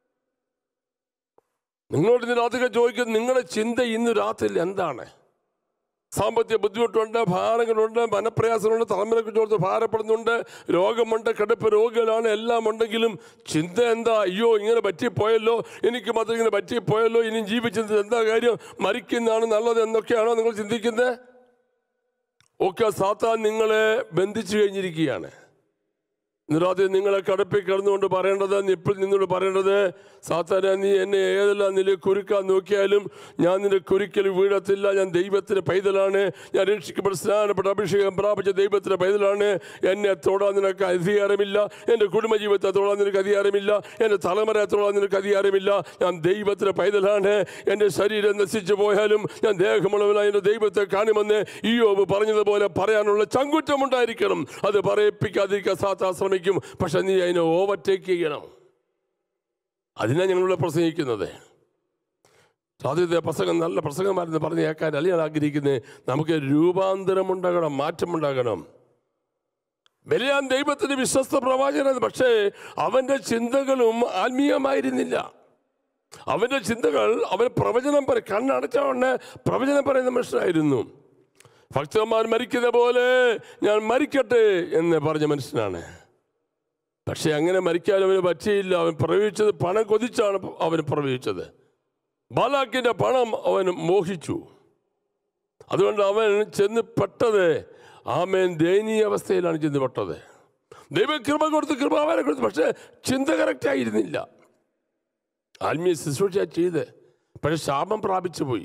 നിങ്ങളോട് ഇതിനകത്തൊക്കെ ചോദിക്കുന്നത് നിങ്ങളുടെ ചിന്ത ഇന്ന് രാത്രിയിൽ എന്താണ് സാമ്പത്തിക ബുദ്ധിമുട്ടുണ്ട് ഭാരങ്ങളുണ്ട് മനപ്രയാസങ്ങളുണ്ട് തലമുറക്ക് ചോർത്ത് ഭാരപ്പെടുന്നുണ്ട് രോഗമുണ്ട് കിടപ്പ് രോഗികളാണ് എല്ലാം ഉണ്ടെങ്കിലും ചിന്ത എന്താ അയ്യോ ഇങ്ങനെ പറ്റിപ്പോയല്ലോ എനിക്ക് മാത്രം ഇങ്ങനെ പറ്റിപ്പോയല്ലോ ഇനി ജീവിച്ചത് എന്താ കാര്യം മരിക്കുന്നതാണ് നല്ലത് എന്നൊക്കെയാണോ നിങ്ങൾ ചിന്തിക്കുന്നത് ഒക്കെ സാത്താൻ നിങ്ങളെ ബന്ധിച്ചു കഴിഞ്ഞിരിക്കുകയാണ് നിറാതെ നിങ്ങളെ കടപ്പിൽ കിടന്നുകൊണ്ട് പറയേണ്ടത് നിപ്പിൽ നിന്നോട് പറയേണ്ടത് സാത്താന നീ എന്നെ ഏതെല്ലാം നില കുരുക്കാൻ നോക്കിയാലും ഞാൻ നിന്റെ കുരുക്കൽ വീഴത്തില്ല ഞാൻ ദൈവത്തിന്റെ പൈതലാണ് ഞാൻ രക്ഷിക്കപ്പെട്ട സ്നാനപ്പെട്ട അഭിഷേകം പ്രാപിച്ച ദൈവത്തിന്റെ പൈതലാണ് എന്നെ തൊടാൻ നിനക്ക് അധികാരമില്ല എൻ്റെ കുടുംബജീവിതത്തെ തൊടാൻ നിനക്ക് അധികാരമില്ല എൻ്റെ തലമുറയെ തൊടാൻ നിനക്ക് അധികാരമില്ല ഞാൻ ദൈവത്തിന്റെ പൈതലാണ് എൻ്റെ ശരീരം നശിച്ചു പോയാലും ഞാൻ ദേഹമുള്ളവനായ എൻ്റെ ദൈവത്തെ കാണുമെന്ന് ഈ യോബ് പറഞ്ഞതുപോലെ പറയാനുള്ള ചങ്കുറ്റമുണ്ടായിരിക്കണം അത് പറയിപ്പിക്കാതിരിക്കാൻ സാത്താൻ ശ്രമിക്കും പക്ഷെ നീ അതിനെ ഓവർടേക്ക് ചെയ്യണം അതിനാണ് ഞങ്ങളിവിടെ പ്രസംഗിക്കുന്നത് സാധ്യത പ്രസംഗം നല്ല പ്രസംഗമായിരുന്നു പറഞ്ഞ് കേൾക്കാൻ അല്ല ഞാൻ ആഗ്രഹിക്കുന്നത് നമുക്ക് രൂപാന്തരമുണ്ടാകണം മാറ്റമുണ്ടാകണം ബലിയാൻ ദൈവത്തിന് വിശ്വസ്ത പ്രവാചകനാണ് പക്ഷേ അവന്റെ ചിന്തകളും ആത്മീയമായിരുന്നില്ല അവന്റെ ചിന്തകൾ അവൻ പ്രവചനം പറ കണ്ണടച്ചവണ്ണ് പ്രവചനം പറയുന്ന മനുഷ്യനായിരുന്നു ഭക്തന്മാർ മരിക്കുന്ന പോലെ ഞാൻ മരിക്കട്ടെ എന്ന് പറഞ്ഞ മനുഷ്യനാണ് പക്ഷെ അങ്ങനെ മരിക്കാൻ അവന് പറ്റിയില്ല അവൻ പ്രവചിച്ചത് പണം കൊതിച്ചാണ് അവന് പ്രവചിച്ചത് ബാലാക്കിന്റെ പണം അവൻ മോഹിച്ചു അതുകൊണ്ട് അവൻ ചെന്ന് പെട്ടത് ആമേൻ ദയനീയ അവസ്ഥയിലാണ് ചെന്ന് പെട്ടത് ദൈവം കൃപ കൊടുത്ത് കൃപാവനെ കൊടുത്തു പക്ഷെ ചിന്ത കറക്റ്റ് ആയിരുന്നില്ല ആത്മീയ ശുശ്രൂഷ ചെയ്ത് പക്ഷെ ശാപം പ്രാപിച്ചു പോയി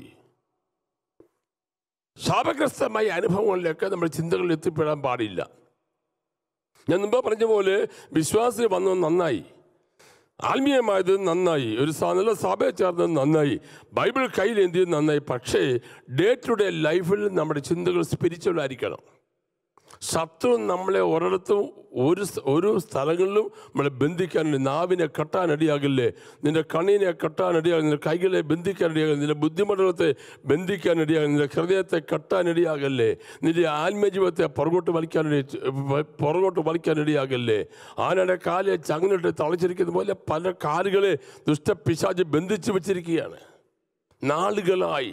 ശാപഗ്രസ്തമായ അനുഭവങ്ങളിലൊക്കെ നമ്മുടെ ചിന്തകളിൽ എത്തിപ്പെടാൻ പാടില്ല ഞാൻ മുമ്പ് പറഞ്ഞ പോലെ വിശ്വാസി വന്നത് നന്നായി ആത്മീയമായത് നന്നായി ഒരു സ- നല്ല സഭയെ ചേർന്നത് നന്നായി ബൈബിൾ കയ്യിൽ എന്തിയത് നന്നായി പക്ഷേ ഡേ ടു ഡേ ലൈഫിൽ നമ്മുടെ ചിന്തകൾ സ്പിരിച്വൽ ആയിരിക്കണം ശത്രു നമ്മളെ ഒരിടത്തും ഒരു സ്- ഒരു സ്ഥലങ്ങളിലും നമ്മളെ ബന്ധിക്കാനില്ല നാവിനെ കെട്ടാനടിയാകില്ലേ നിന്റെ കണ്ണിനെ കെട്ടാനടിയാകില്ല നിന്റെ കൈകളെ ബന്ധിക്കാനടിയാകില്ല നിന്റെ ബുദ്ധിമണ്ഡലത്തെ ബന്ധിക്കാനടിയാകില്ല നിന്റെ ഹൃദയത്തെ കെട്ടാനടിയാകല്ലേ നിന്റെ ആത്മജീവത്തെ പുറകോട്ട് വലിക്കാനടി പുറകോട്ട് വലിക്കാനടിയാകല്ലേ ആനയുടെ കാലെ ചങ്ങനിട്ട് തളച്ചിരിക്കുന്ന പോലെ പല കാലുകളെ ദുഷ്ടപിശാജ് ബന്ധിച്ചു വെച്ചിരിക്കുകയാണ് നാളുകളായി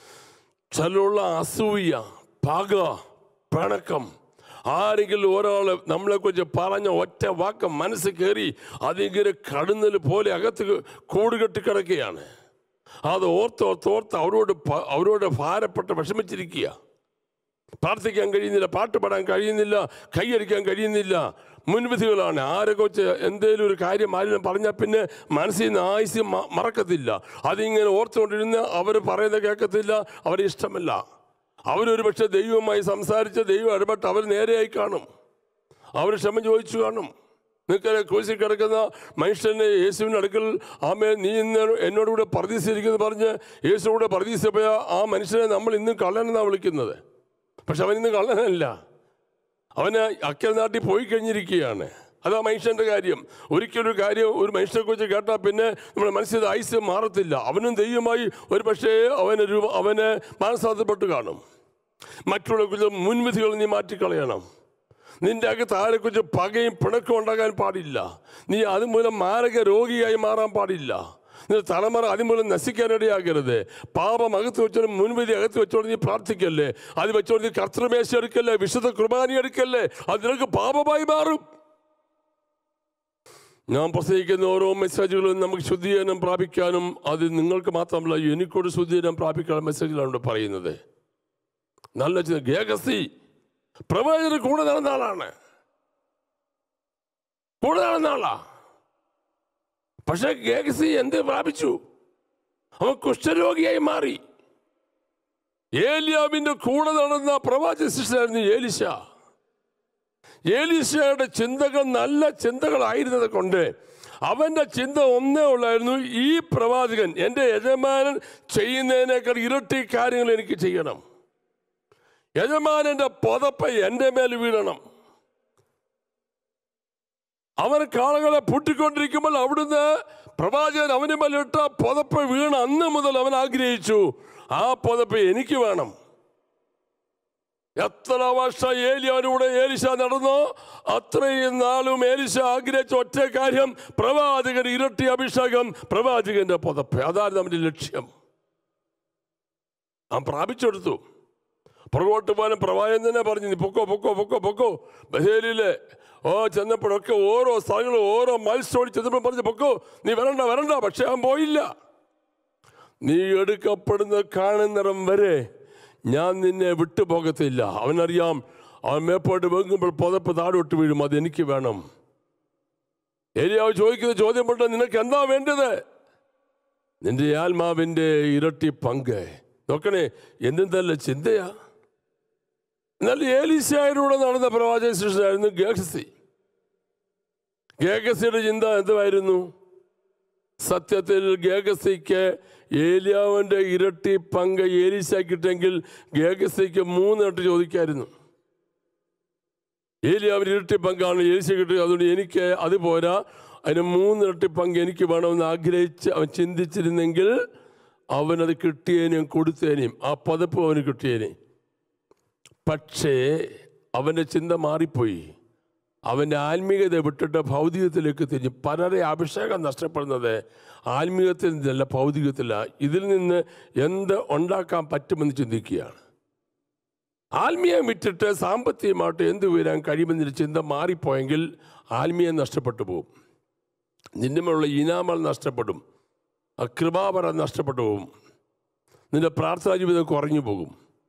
ചിലുള്ള അസൂയ പക പിണക്കം ആരെങ്കിലും ഒരാൾ നമ്മളെക്കുറിച്ച് പറഞ്ഞ ഒറ്റ വാക്ക് മനസ്സിൽ കയറി അതിങ്ങനെ കടുന്നൽ പോലെ അകത്ത് കൂടുകെട്ടി കിടക്കുകയാണ് അത് ഓർത്ത് ഓർത്ത് ഓർത്ത് അവരോട് പ- അവരോട് ഭാരപ്പെട്ട് വിഷമിച്ചിരിക്കുക പ്രാർത്ഥിക്കാൻ കഴിയുന്നില്ല പാട്ട് പാടാൻ കഴിയുന്നില്ല കൈയടിക്കാൻ കഴിയുന്നില്ല മുൻവിധികളാണ് ആരെ കുറിച്ച് എന്തേലും ഒരു കാര്യം ആരും പറഞ്ഞാൽ പിന്നെ മനസ്സിൽ നിന്ന് ആയുസ് മ- മറക്കത്തില്ല അതിങ്ങനെ ഓർത്തുകൊണ്ടിരുന്ന് അവർ പറയുന്നത് കേൾക്കത്തില്ല അവരെ ഇഷ്ടമല്ല അവരൊരു പക്ഷേ ദൈവവുമായി സംസാരിച്ച് ദൈവം ഇടപെട്ട് അവർ നേരെയായി കാണും അവർ ക്ഷമ ചോദിച്ചു കാണും നിങ്ങൾക്ക് കോശി കിടക്കുന്ന മനുഷ്യനെ യേശുവിൻ്റെ അടുക്കൽ ആമേ നീ ഇന്ന് എന്നോടുകൂടെ പ്രതീക്ഷിച്ചിരിക്കുന്നു പറഞ്ഞ് യേശുവിടെ പ്രതീക്ഷിച്ചപ്പോയ ആ മനുഷ്യനെ നമ്മൾ ഇന്നും കള്ളനെന്നാണ് വിളിക്കുന്നത് പക്ഷെ അവൻ ഇന്ന് കള്ളനല്ല അവന് അക്കരെ നാട്ടിൽ പോയി കഴിഞ്ഞിരിക്കുകയാണ് അതാ മനുഷ്യന്റെ കാര്യം ഒരിക്കലൊരു കാര്യം ഒരു മനുഷ്യനെ കുറിച്ച് കേട്ടാൽ പിന്നെ നമ്മുടെ മനസ്സിൽ ഐസ് മാറത്തില്ല അവനും ദൈവമായി ഒരു പക്ഷേ അവന് രൂപ അവന് മാനസാന്തരപ്പെട്ട് കാണും മറ്റുള്ള കുറിച്ച് മുൻവിധികൾ നീ മാറ്റിക്കളയണം നിന്റെ അകത്ത് ആരെക്കുറിച്ച് പകയും പിണക്കവും ഉണ്ടാകാൻ പാടില്ല നീ അതുമൂലം മാരക രോഗിയായി മാറാൻ പാടില്ല നിന്റെ തലമുറ അതുമൂലം നശിക്കാനിടയാകരുത് പാപം അകത്ത് വെച്ചോണ്ട് മുൻവിധി അകത്ത് വെച്ചോണ്ട് നീ പ്രാർത്ഥിക്കല്ലേ അത് വെച്ചോണ്ട് നീ കർത്തൃമേശ എടുക്കല്ലേ വിശുദ്ധ കുർബാന എടുക്കല്ലേ അത് നിനക്ക് പാപമായി മാറും ഞാൻ പ്രസംഗിക്കുന്ന ഓരോ മെസ്സേജുകളും നമുക്ക് ശുദ്ധീകരണം പ്രാപിക്കാനും അത് നിങ്ങൾക്ക് മാത്രമല്ല എനിക്കൂടെ ശുദ്ധീകരണം പ്രാപിക്കാനുള്ള മെസ്സേജിലാണ് ഇവിടെ പറയുന്നത് നല്ല ചിന്ത ഗേഗസി പ്രവാചകന് കൂടെ നടന്ന ആളാണ് കൂടെ നടന്ന ആളാ പക്ഷെ ഗേഗസി എന്ത് പ്രാപിച്ചു അവൻ കുഷ്ഠരോഗിയായി മാറി ഏലിയാവിന്റെ കൂടെ നടന്ന പ്രവാചക ശിഷ്യനായിരുന്നു ഏലിശ ഏലീശയുടെ ചിന്തകൾ നല്ല ചിന്തകളായിരുന്നത് കൊണ്ട് അവന്റെ ചിന്ത ഒന്നേ ഉള്ളായിരുന്നു ഈ പ്രവാചകൻ എൻ്റെ യജമാനൻ ചെയ്യുന്നതിനേക്കാൾ ഇരട്ടി കാര്യങ്ങൾ എനിക്ക് ചെയ്യണം യജമാനന്റെ പുതപ്പ് എൻ്റെ മേൽ വീഴണം അവൻ കാളകളെ പൂട്ടിക്കൊണ്ടിരിക്കുമ്പോൾ അവിടുന്ന് പ്രവാചകൻ അവന് മേലിട്ട പുതപ്പ് വീണ അന്ന് മുതൽ അവൻ ആഗ്രഹിച്ചു ആ പുതപ്പ് എനിക്ക് വേണം എത്ര വർഷം ഏലിയാനൂടെ ഏലിശ നടന്നോ അത്രയും നാളും ഏലിശ ആഗ്രഹിച്ച ഒറ്റ കാര്യം പ്രവാചകൻ ഇരട്ടി അഭിഷേകം പ്രവാചകന്റെ പുതപ്പ് അതാണ് നമ്മുടെ ലക്ഷ്യം ആ പ്രാപിച്ചെടുത്തു പുറകോട്ട് പോകാനും പ്രവാചകൻ തന്നെ പറഞ്ഞു നീ പൊക്കോ പൊക്കോ പൊക്കോ പൊക്കോ ബഹേലിലെ ഓ ചെന്നപ്പോഴൊക്കെ ഓരോ സ്ഥലങ്ങളും ഓരോ മത്സരം ചെന്നപ്പോൾ പറഞ്ഞു പൊക്കോ നീ വരണ്ട വരണ്ട പക്ഷെ അവൻ പോയില്ല നീ എടുക്കപ്പെടുന്ന കാണുന്നിടം വരെ ഞാൻ നിന്നെ വിട്ടുപോകത്തില്ല അവനറിയാം അവൻ മേപ്പോട്ട് വെങ്ങുമ്പോൾ പുതപ്പ് താഴോട്ട് വീഴും അത് എനിക്ക് വേണം ഏലിയാവ് ചോദിക്കുന്ന ചോദ്യമുണ്ട് നിനക്ക് എന്താ വേണ്ടത് നിന്റെ ആത്മാവിൻ്റെ ഇരട്ടി പങ്ക് നോക്കണേ എന്തെന്തല്ല ചിന്തയാ എന്നാൽ ഏലീശായുടെ നടന്ന പ്രവാചക ശിഷ്യനായിരുന്നു ഗേഹസി ഗേഹസിയുടെ ചിന്ത എന്തുമായിരുന്നു സത്യത്തിൽ ഗേഗസിക്ക് ഏലിയാവിൻ്റെ ഇരട്ടി പങ്ക് ഏലീശാക്കിട്ടെങ്കിൽ ഗേഗസിക്ക് മൂന്നിരട്ട് ചോദിക്കായിരുന്നു ഏലിയാവിന് ഇരട്ടി പങ്കാണ് ഏലീശ കിട്ടുക അതുകൊണ്ട് എനിക്ക് അത് പോരാ അതിന് മൂന്നിരട്ടി പങ്ക് എനിക്ക് വേണമെന്ന് ആഗ്രഹിച്ച് അവൻ ചിന്തിച്ചിരുന്നെങ്കിൽ അവനത് കിട്ടിയേനെയും കൊടുത്തേനെയും ആ പതപ്പ് അവന് കിട്ടിയേനെയും പക്ഷേ അവൻ്റെ ചിന്ത മാറിപ്പോയി അവൻ്റെ ആത്മീയത വിട്ടിട്ട് ഭൗതികത്തിലേക്ക് തിരിഞ്ഞു പലരെ അഭിഷേകം നഷ്ടപ്പെടുന്നത് ആത്മീയത്തിൽ നിന്നല്ല ഭൗതികത്തില്ല ഇതിൽ നിന്ന് എന്ത് ഉണ്ടാക്കാൻ പറ്റുമെന്ന് ചിന്തിക്കുകയാണ് ആത്മീയം വിട്ടിട്ട് സാമ്പത്തികമായിട്ട് എന്ത് വരാൻ കഴിയുമെന്നൊരു ചിന്ത മാറിപ്പോയെങ്കിൽ ആത്മീയം നഷ്ടപ്പെട്ടു പോകും നിന്റെ മേലുള്ള ഇനാമൽ നഷ്ടപ്പെടും ആ കൃപാപരം നഷ്ടപ്പെട്ടു പോകും നിന്റെ പ്രാർത്ഥനാ ജീവിതം കുറഞ്ഞു പോകും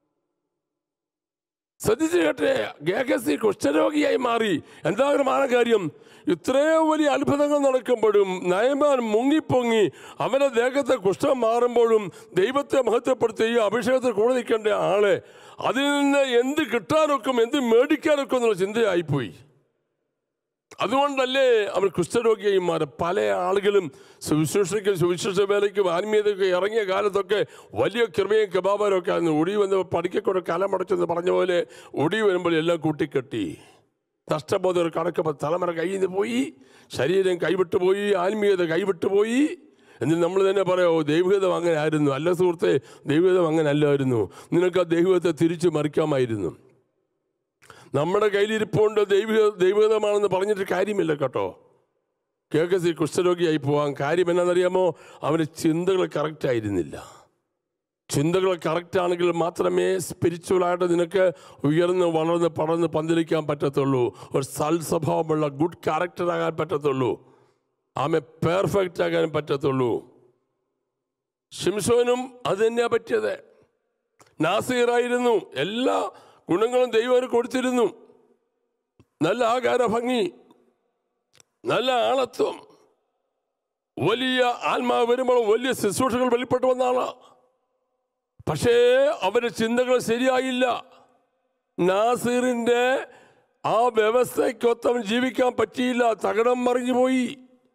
ശ്രദ്ധിച്ചു കേട്ടെ ഗേഹസി കുഷ്ഠരോഗിയായി മാറി എന്താ ഒരു മാന കാര്യം ഇത്രയും വലിയ അത്ഭുതങ്ങൾ നടക്കുമ്പോഴും നയമാൻ മുങ്ങിപ്പൊങ്ങി അവന്റെ ദേഹത്തെ കുഷ്ഠം മാറുമ്പോഴും ദൈവത്തെ മഹത്വപ്പെടുത്തുകയും അഭിഷേകത്തിൽ കൂടെ നിൽക്കേണ്ട ആളെ അതിൽ നിന്ന് എന്ത് കിട്ടാനൊക്കും എന്ത് മേടിക്കാനൊക്കെ എന്നുള്ള ചിന്തയായിപ്പോയി അതുകൊണ്ടല്ലേ അവർ കുഷ്ഠരോഗിയായി മാറി പല ആളുകളും സുവിശേഷയ്ക്കും സുവിശേഷ വേലയ്ക്കും ആത്മീയതയ്ക്കും ഇറങ്ങിയ കാലത്തൊക്കെ വലിയ കൃപയും കൃപാപരവും ഒക്കെ ആയിരുന്നു ഒടി വന്ന് പഠിക്കൂടെ കലമടച്ചെന്ന് പറഞ്ഞ പോലെ ഒടി വരുമ്പോൾ എല്ലാം കൂട്ടിക്കെട്ടി നഷ്ടബോധം ഒരു കണക്ക് തലമുറ കയ്യിൽ നിന്ന് പോയി ശരീരം കൈവിട്ടു പോയി ആത്മീയത കൈവിട്ടു പോയി എന്നിട്ട് നമ്മൾ തന്നെ പറയാമോ ദൈവഹിതം അങ്ങനെ ആയിരുന്നു അല്ല സുഹൃത്തെ ദൈവഹിതം അങ്ങനെ അല്ലായിരുന്നു നിനക്ക് ആ ദൈവത്തെ തിരിച്ചു മറിക്കാമായിരുന്നു നമ്മുടെ കയ്യിലിരിപ്പുണ്ട് ദൈവ ദൈവഹിതമാണെന്ന് പറഞ്ഞിട്ട് കാര്യമില്ല കേട്ടോ കേക്കസി കുഷ്ഠരോഗിയായി പോകാൻ കാര്യം എന്നാണെന്നറിയാമോ അവന് ചിന്തകൾ കറക്റ്റ് ആയിരുന്നില്ല ചിന്തകൾ കറക്റ്റ് ആണെങ്കിൽ മാത്രമേ സ്പിരിച്വലായിട്ട് നിനക്ക് ഉയർന്ന് വളർന്ന് പടർന്ന് പന്തലിക്കാൻ പറ്റത്തുള്ളൂ ഒരു സൽസ്വഭാവമുള്ള ഗുഡ് ക്യാരക്ടറാകാൻ പറ്റത്തുള്ളൂ ആമെ പെർഫെക്റ്റ് ആകാൻ പറ്റത്തുള്ളൂ ഷിംസോനും അത് തന്നെയാ പറ്റിയത് നാസീറായിരുന്നു എല്ലാ ഗുണങ്ങളും ദൈവം അവന് കൊടുത്തിരുന്നു നല്ല ആകാര ഭംഗി നല്ല ആളത്വം വലിയ ആത്മാവ് വരുമ്പോൾ വലിയ ശുശ്രൂഷകൾ വെളിപ്പെട്ടു വന്ന ആളാ പക്ഷേ അവരുടെ ചിന്തകൾ ശരിയായില്ല നാസീറിന്റെ ആ വ്യവസ്ഥയ്ക്കൊത്തവൻ ജീവിക്കാൻ പറ്റിയില്ല തകടം മറിഞ്ഞു പോയി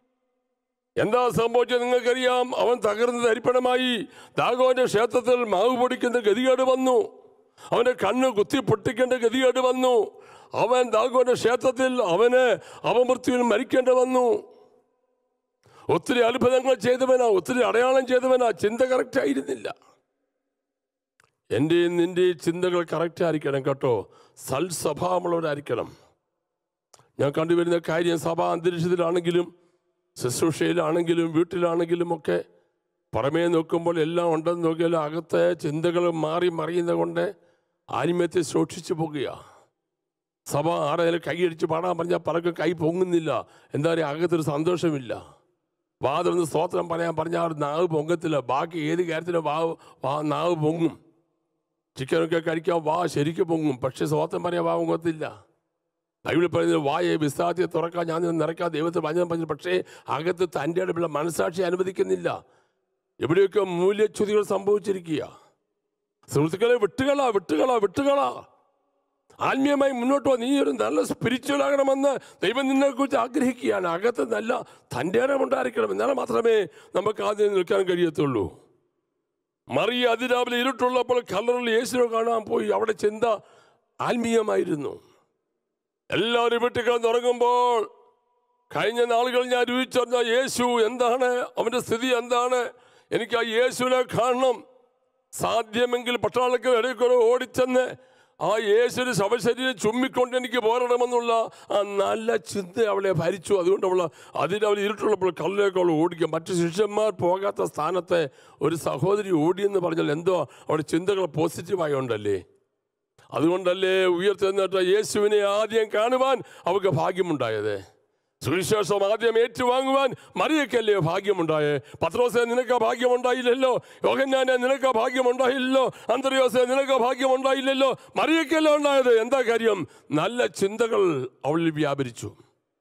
എന്താ സംഭവിച്ചത് നിങ്ങൾക്കറിയാം അവൻ തകർന്ന് തരിപ്പണമായി ദാഗോന്റെ ക്ഷേത്രത്തിൽ മാവ് പൊടിക്കുന്ന ഗതികേട് വന്നു അവന്റെ കണ്ണ് കുത്തി പൊട്ടിക്കേണ്ട ഗതികേട് വന്നു അവൻ ദാഗോന്റെ ക്ഷേത്രത്തിൽ അവന് അപമൃത്യുവിൽ മരിക്കേണ്ടി വന്നു ഒത്തിരി അത്ഭുതങ്ങൾ ചെയ്തവനാ ഒത്തിരി അടയാളം ചെയ്തവനാ ചിന്ത കറക്റ്റ് ആയിരുന്നില്ല എൻ്റെയും നിൻ്റെയും ചിന്തകൾ കറക്റ്റ് ആയിരിക്കണം കേട്ടോ സൽസ്വഭാവമുള്ളവരായിരിക്കണം ഞാൻ കണ്ടുവരുന്ന കാര്യം സഭാ അന്തരീക്ഷത്തിലാണെങ്കിലും ശുശ്രൂഷയിലാണെങ്കിലും വീട്ടിലാണെങ്കിലും ഒക്കെ പുറമേ നോക്കുമ്പോൾ എല്ലാം ഉണ്ടെന്ന് നോക്കിയാൽ അകത്തെ ചിന്തകൾ മാറി മറിയുന്നത് കൊണ്ട് ആത്മീയത്തെ സൂക്ഷിച്ചു പോകുക സഭ ആരെങ്കിലും കൈയടിച്ച് പാടാൻ പറഞ്ഞാൽ പലർക്കും കൈ പൊങ്ങുന്നില്ല എന്താ പറയുക അകത്തൊരു സന്തോഷമില്ല വാതിലൊന്ന് സ്തോത്രം പറയാൻ പറഞ്ഞാൽ അവർ നാവ് പൊങ്ങത്തില്ല ബാക്കി ഏത് കാര്യത്തിലും വാവ് വാ നാവ് പൊങ്ങും ചിക്കനൊക്കെ കഴിക്കാൻ വാ ശരിക്കും പൊങ്ങും പക്ഷെ സ്തോത്രം പറയാൻ വാ പൊങ്ങത്തില്ല ബൈബിളിൽ പറയുന്നത് വായെ വിസ്താരത്തെ തുറക്കാൻ ഞാൻ നിന്നെ നിറയ്ക്കാൻ ദൈവത്തെ വചനം പറഞ്ഞു പക്ഷേ അകത്ത് തൻ്റെ അടുത്തുള്ള മനസാക്ഷി അനുവദിക്കുന്നില്ല എവിടെയൊക്കെ മൂല്യച്യുതികൾ സംഭവിച്ചിരിക്കുക സുഹൃത്തുക്കളെ വിട്ടുകളാ വിട്ടുകളാ വിട്ടുകളാ ആത്മീയമായി മുന്നോട്ട് പോ നീ ഒരു നല്ല സ്പിരിച്വൽ ആകണമെന്ന് ദൈവം നിന്നെ കുറിച്ച് ആഗ്രഹിക്കുകയാണ് അകത്ത് നല്ല തൻ്റെ ഇടമുണ്ടായിരിക്കണം എന്നാൽ മാത്രമേ നമുക്ക് ആദ്യം നിൽക്കാൻ കഴിയത്തുള്ളൂ മറിയ അതിരാവിലെ ഇരുട്ടുള്ളപ്പോൾ കല്ലറിൽ യേശുവിനെ കാണാൻ പോയി അവിടെ ചിന്ത ആത്മീയമായിരുന്നു എല്ലാവരും വീട്ടിൽ കിടന്നുറങ്ങുമ്പോൾ കഴിഞ്ഞ നാളുകൾ ഞാൻ രുചിച്ചറിഞ്ഞ യേശു എന്താണ് അവന്റെ സ്ഥിതി എന്താണ് എനിക്ക് ആ യേശുവിനെ കാണണം സാധ്യമെങ്കിൽ പട്ടാളക്കാർ ഇടയ്ക്കൂടെ ഓടിച്ചെന്ന് ആ യേശുവിന് ശവശരീരം ചുമ്മിക്കൊണ്ട് എനിക്ക് പോരണമെന്നുള്ള ആ നല്ല ചിന്ത അവളെ ഭരിച്ചു അതുകൊണ്ട് അവൾ അതിന് അവൾ ഇരുട്ടുള്ളപ്പോൾ കല്ലിലേക്ക് അവൾ ഓടിക്കുക മറ്റു ശിഷ്യന്മാർ പോകാത്ത സ്ഥാനത്തെ ഒരു സഹോദരി ഓടിയെന്ന് പറഞ്ഞാൽ എന്തോ അവളുടെ ചിന്തകൾ പോസിറ്റീവായി ഉണ്ടല്ലേ അതുകൊണ്ടല്ലേ ഉയർത്തെന്നിട്ട് യേശുവിനെ ആദ്യം കാണുവാൻ അവർക്ക് ഭാഗ്യമുണ്ടായത് സുവിശേഷം ആദ്യം ഏറ്റുവാങ്ങുവാൻ മറിയക്കല്ലേ ഭാഗ്യമുണ്ടായേ പത്രോസെ നിനക്ക് ആ ഭാഗ്യമുണ്ടായില്ലല്ലോ യോഹന്നാനെ നിനക്ക് ആ ഭാഗ്യമുണ്ടായില്ലല്ലോ അന്തർയോസെ നിനക്ക് ആ ഭാഗ്യമുണ്ടായില്ലല്ലോ മറിയക്കല്ലേ ഉണ്ടായത് എന്താ കാര്യം നല്ല ചിന്തകൾ അവളിൽ വ്യാപരിച്ചു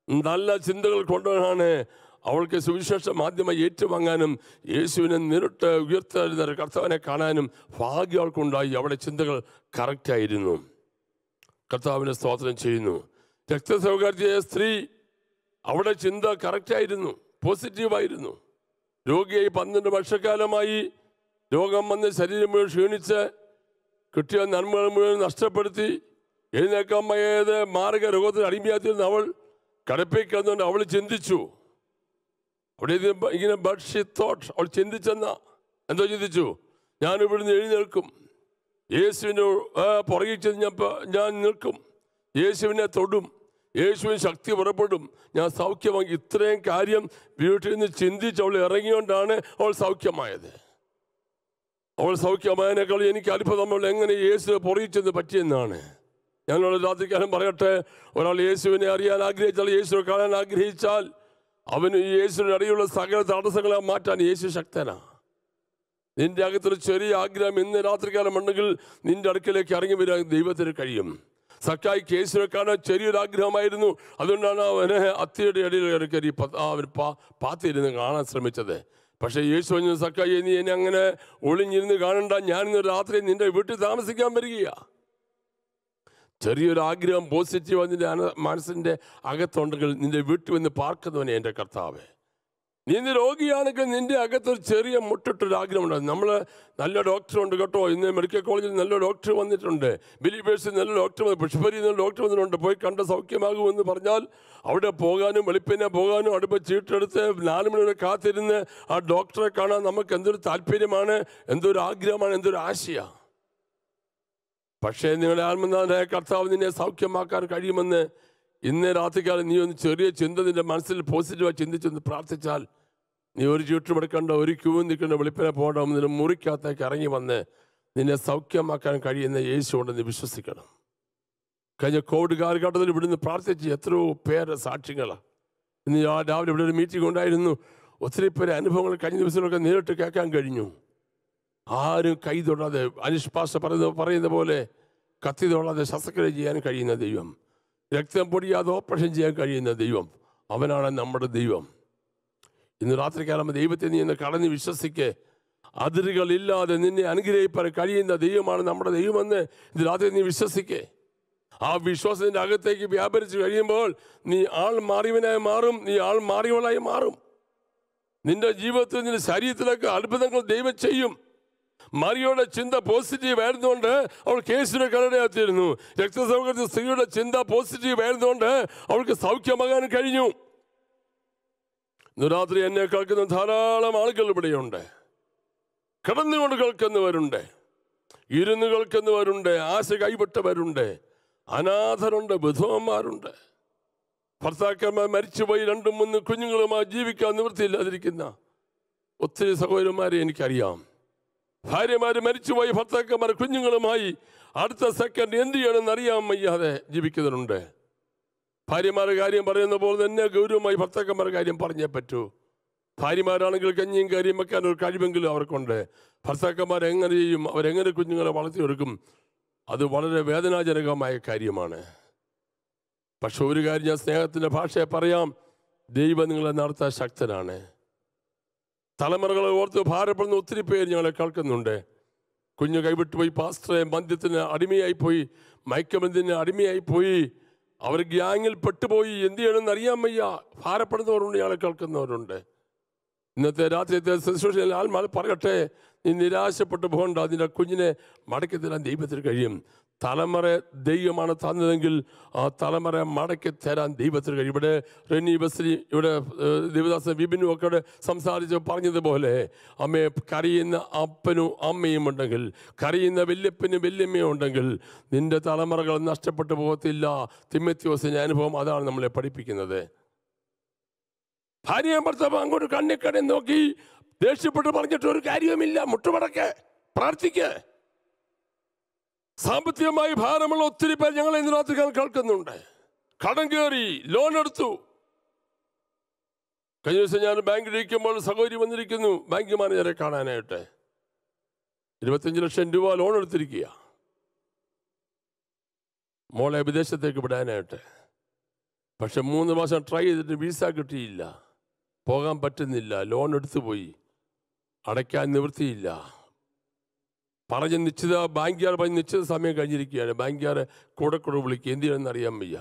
നല്ല ചിന്തകൾ കൊണ്ടാണ് അവൾക്ക് സുവിശേഷം ആദ്യമായി ഏറ്റുവാങ്ങാനും യേശുവിനെ നേരിട്ട് ഉയർത്തുന്ന കർത്താവിനെ കാണാനും ഭാഗ്യം അവൾക്കുണ്ടായി അവളുടെ ചിന്തകൾ കറക്റ്റായിരുന്നു കർത്താവിനെ സ്തോത്രം ചെയ്യുന്നു രക്തസൗകര്യ സ്ത്രീ അവിടെ ചിന്ത കറക്റ്റായിരുന്നു പോസിറ്റീവായിരുന്നു രോഗിയായി പന്ത്രണ്ട് വർഷക്കാലമായി രോഗം വന്ന് ശരീരം മുഴുവൻ ക്ഷീണിച്ച് കിട്ടിയ നന്മകൾ മുഴുവൻ നഷ്ടപ്പെടുത്തി എഴുന്നേക്കാൻ വയ്യാതെ മാർഗ രോഗത്തിന് അടിമയാത്തിരുന്ന അവൾ കടപ്പിൽ കിടന്നുകൊണ്ട് അവൾ ചിന്തിച്ചു അവിടെ ഇത് ഇങ്ങനെ ബട്ട് ഷി തോട്ട് അവൾ ചിന്തിച്ചെന്ന എന്തോ ചിന്തിച്ചു ഞാൻ ഇവിടുന്ന് എഴുന്നേൽക്കും യേശുവിൻ്റെ ആ, പുറകിൽ ചെന്നപ്പോൾ ഞാൻ നിൽക്കും യേശുവിനെ തൊടും യേശുവിന് ശക്തി പുറപ്പെടും ഞാൻ സൗഖ്യമാക്കി ഇത്രയും കാര്യം വീട്ടിൽ നിന്ന് ചിന്തിച്ച് അവൾ ഇറങ്ങിയോണ്ടാണ് അവൾ സൗഖ്യമായത് അവൾ സൗഖ്യമായതിനേക്കാൾ എനിക്ക് അത്ഭുതം അവൾ എങ്ങനെ യേശു പുറകിൽ ചെന്ന് പറ്റിയെന്നാണ് ഞാനുള്ള രാത്രിക്കാലം പറയട്ടെ ഒരാൾ യേശുവിനെ അറിയാൻ ആഗ്രഹിച്ചാൽ യേശുവിനെ കാണാൻ ആഗ്രഹിച്ചാൽ അവന് ഈ യേശുവിന് ഇടയിലുള്ള സകല തടസ്സങ്ങളെ മാറ്റാൻ യേശു ശക്തനാ നിന്റെ അകത്തൊരു ചെറിയ ആഗ്രഹം ഇന്ന് രാത്രികാലം ഉണ്ടെങ്കിൽ നിന്റെ അടുക്കലേക്ക് ഇറങ്ങി വരാൻ ദൈവത്തിന് കഴിയും സക്കായി കേസിനെ കാണാൻ ചെറിയൊരു ആഗ്രഹമായിരുന്നു അതുകൊണ്ടാണ് അവനെ അത്തിയുടെ ഇടയിൽ കയറി പ- ആ അവൻ പാ പാത്തിരുന്ന് കാണാൻ ശ്രമിച്ചത് പക്ഷേ യേശു പറഞ്ഞു സക്കായി നീ എന്നെ അങ്ങനെ ഒളിഞ്ഞിരുന്ന് കാണണ്ട ഞാൻ ഇന്ന് രാത്രി നിന്റെ വീട്ടിൽ താമസിക്കാൻ വരികയാ ചെറിയൊരു ആഗ്രഹം പോസിറ്റീവ് അതിൻ്റെ മനസ്സിൻ്റെ അകത്തുണ്ടെങ്കിൽ നിന്റെ വീട്ടിൽ വന്ന് പാർക്കുന്നവനെ എൻ്റെ കർത്താവ് നീ ഇന്ന് രോഗിയാണെങ്കിൽ നിന്റെ അകത്തൊരു ചെറിയ മുട്ടിട്ടൊരു ആഗ്രഹമുണ്ട് നമ്മൾ നല്ല ഡോക്ടറുണ്ട് കേട്ടോ ഇന്ന് മെഡിക്കൽ കോളേജിൽ നല്ല ഡോക്ടർ വന്നിട്ടുണ്ട് ബിലീവേഴ്സിൽ നല്ല ഡോക്ടർ വന്നു പുഷ്പരി നല്ല ഡോക്ടർ വന്നിട്ടുണ്ട് പോയി കണ്ട സൗഖ്യമാകുമെന്ന് പറഞ്ഞാൽ അവിടെ പോകാനും വെളുപ്പിനെ പോകാനും അടുപ്പ് ചീട്ടെടുത്ത് നാല് മണി വരെ കാത്തിരുന്ന് ആ ഡോക്ടറെ കാണാൻ നമുക്ക് എന്തൊരു താല്പര്യമാണ് എന്തൊരു ആഗ്രഹമാണ് എന്തൊരു ആശയാണ് പക്ഷേ നിങ്ങളുടെ ആത്മനാഥനായ കർത്താവ് നിന്നെ സൗഖ്യമാക്കാൻ കഴിയുമെന്ന് ഇന്ന് രാത്രികാലം നീ ഒന്ന് ചെറിയ ചിന്ത നിന്റെ മനസ്സിൽ പോസിറ്റീവായി ചിന്തിച്ചൊന്ന് പ്രാർത്ഥിച്ചാൽ നീ ഒരു ചുറ്റുമെടുക്കേണ്ട ഒരു ക്യൂ നിൽക്കേണ്ട വെളുപ്പിനെ പോകേണ്ട നിന്റെ മുറിക്കകത്തേക്ക് ഇറങ്ങി വന്ന് നിന്നെ സൗഖ്യമാക്കാൻ കഴിയുന്ന യേശു ഉണ്ടെന്ന് വിശ്വസിക്കണം കഴിഞ്ഞ കോവിഡ് കാലഘട്ടത്തിൽ ഇവിടുന്ന് പ്രാർത്ഥിച്ച് എത്രയോ പേര് സാക്ഷ്യങ്ങളാണ് ഇന്ന് ഞാൻ രാവിലെ ഇവിടെ ഒരു മീറ്റിംഗ് ഉണ്ടായിരുന്നു ഒത്തിരി പേര് അനുഭവങ്ങൾ കഴിഞ്ഞ ദിവസങ്ങളൊക്കെ നേരിട്ട് കേൾക്കാൻ കഴിഞ്ഞു ആരും കൈ തൊടാതെ അനുഷ്പാസ പറയുന്ന പറയുന്ന പോലെ കത്തി തൊടാതെ ശസ്ത്രക്രിയ ചെയ്യാൻ കഴിയുന്ന ദൈവം രക്തം പൊടിയാതെ ഓപ്പറേഷൻ ചെയ്യാൻ കഴിയുന്ന ദൈവം അവനാണ് നമ്മുടെ ദൈവം ഇന്ന് രാത്രികാലം ദൈവത്തെ നീ ഇന്ന് കടന്ന് വിശ്വസിക്ക് അതിരുകളില്ലാതെ നിന്നെ അനുഗ്രഹിപ്പാൻ കഴിയുന്ന ദൈവമാണ് നമ്മുടെ ദൈവമെന്ന് ഇന്ന് രാത്രി നീ വിശ്വസിക്കേ ആ വിശ്വാസത്തിന്റെ അകത്തേക്ക് വ്യാപരിച്ചു കഴിയുമ്പോൾ നീ ആൾ മാറിയവനായി മാറും നീ ആൾ മാറിയവളായി മാറും നിന്റെ ജീവിതത്തിൽ നിന്റെ ശരീരത്തിലൊക്കെ അത്ഭുതങ്ങൾ ദൈവം ചെയ്യും മറിയുടെ ചിന്ത പോസിറ്റീവ് ആയിരുന്നുകൊണ്ട് അവൾ കേസിനെ കടടയാത്തിരുന്നു രക്തസൗകര്യത്തിൽ സ്ത്രീയുടെ ചിന്ത പോസിറ്റീവ് ആയിരുന്നുകൊണ്ട് അവൾക്ക് സൗഖ്യമാകാൻ കഴിഞ്ഞു ഇന്ന് രാത്രി എന്നെ കേൾക്കുന്ന ധാരാളം ആളുകൾ ഇവിടെയുണ്ട് കിടന്നുകൊണ്ട് കേൾക്കുന്നവരുണ്ട് ഇരുന്ന് കേൾക്കുന്നവരുണ്ട് ആശ കൈവിട്ടവരുണ്ട് അനാഥരുണ്ട് വിധവന്മാരുണ്ട് ഭർത്താക്കന്മാർ മരിച്ചുപോയി രണ്ടും മൂന്ന് കുഞ്ഞുങ്ങളുമായി ജീവിക്കാൻ നിവൃത്തിയില്ലാതിരിക്കുന്ന ഒത്തിരി സഹോദരന്മാരെ എനിക്കറിയാം ഭാര്യമാര് മരിച്ചുപോയി ഭർത്താക്കന്മാർ കുഞ്ഞുങ്ങളുമായി അടുത്ത സെക്കൻഡ് എന്ത് ചെയ്യണമെന്ന് അറിയാൻ വയ്യാതെ ജീവിക്കുന്നവരുണ്ട് ഭാര്യമാരുടെ കാര്യം പറയുന്ന പോലെ തന്നെ ഗൗരവമായി ഭർത്താക്കന്മാരുടെ കാര്യം പറഞ്ഞേ പറ്റൂ ഭാര്യമാരാണെങ്കിൽ കഞ്ഞിയും കാര്യം വെക്കാൻ ഒരു കഴിവെങ്കിലും അവർക്കുണ്ട് ഭർത്താക്കന്മാർ എങ്ങനെ ചെയ്യും അവരെങ്ങനെ കുഞ്ഞുങ്ങളെ വളർത്തിയെടുക്കും അത് വളരെ വേദനാജനകമായ കാര്യമാണ് പക്ഷെ ഒരു കാര്യം ഞാൻ സ്നേഹത്തിൻ്റെ ഭാഷയെ പറയാം ദൈവം നിങ്ങളെ നടത്താൻ ശക്തനാണ് തലമുറകളെ ഓർത്ത് ഭാരപ്പെടുന്ന ഒത്തിരി പേര് ഞങ്ങളെ കേൾക്കുന്നുണ്ട് കുഞ്ഞു കൈവിട്ട് പോയി പാസ്റ്ററെ മദ്യത്തിന് അടിമയായി പോയി മയക്കമന്തിന് അടിമയായി പോയി അവർ ഗ്യാങ്ങിൽ പെട്ടുപോയി എന്ത് ചെയ്യണമെന്ന് അറിയാൻ വയ്യ ഭാരപ്പെടുന്നവരുണ്ട് ഞങ്ങളെ കേൾക്കുന്നവരുണ്ട് ഇന്നത്തെ രാത്രിയത്തെ ശുശ്രൂഷയിൽ ആത്മാൽ പറയട്ടെ നീ നിരാശപ്പെട്ടു പോകണ്ട അതിൻ്റെ കുഞ്ഞിനെ മടക്കി തരാൻ ദൈവത്തിന് കഴിയും തലമുറ ദൈവമാണ് തന്നതെങ്കിൽ ആ തലമുറ മടക്കി തരാൻ ദൈവത്തിന് കഴിയും ഇവിടെ റെനി ബസ്രി ഇവിടെ ഏഹ്, ദേവദാസൻ വിപിനും ഒക്കെ ഇവിടെ സംസാരിച്ച് പറഞ്ഞതുപോലെ അമ്മയെ കരയുന്ന അപ്പനും അമ്മയും ഉണ്ടെങ്കിൽ കരയുന്ന വല്യപ്പനും വല്യമ്മയും ഉണ്ടെങ്കിൽ നിന്റെ തലമുറകൾ നഷ്ടപ്പെട്ടു പോകത്തില്ല തിമ്മത്യോസിൻ്റെ അനുഭവം അതാണ് നമ്മളെ പഠിപ്പിക്കുന്നത് ഭാര്യയും ഭർത്താവ് അങ്ങോട്ട് കണ്ണിക്കടെ നോക്കി ദേഷ്യപ്പെട്ട് പറഞ്ഞിട്ട് ഒരു കാര്യവുമില്ല മുട്ടുമടക്ക് പ്രാർത്ഥിക്ക് സാമ്പത്തികമായി ഭാരമുള്ള ഒത്തിരി പേർ ഞങ്ങൾ ഇന്ന് രാത്രി കേൾക്കുന്നുണ്ട് കടം കയറി ലോൺ എടുത്തു കഴിഞ്ഞ ദിവസം ഞാൻ ബാങ്കിൽ ഇരിക്കുമ്പോൾ സഹോദരി വന്നിരിക്കുന്നു ബാങ്ക് മാനേജറെ കാണാനായിട്ട് ഇരുപത്തഞ്ച് ലക്ഷം രൂപ ലോൺ എടുത്തിരിക്കുക മോളെ വിദേശത്തേക്ക് വിടാനായിട്ട് പക്ഷെ മൂന്ന് മാസം ട്രൈ ചെയ്തിട്ട് വിസ കിട്ടിയില്ല പോകാൻ പറ്റുന്നില്ല ലോൺ എടുത്തു പോയി അടയ്ക്കാൻ നിവൃത്തിയില്ല പറഞ്ഞ നിശ്ചിത ബാങ്കുകാർ പറഞ്ഞ നിശ്ചിത സമയം കഴിഞ്ഞിരിക്കുകയാണ് ബാങ്കുകാരെ കൂടെ കൂടെ വിളിക്കുക എന്ത് ചെയ്യണമെന്ന് അറിയാൻ വയ്യ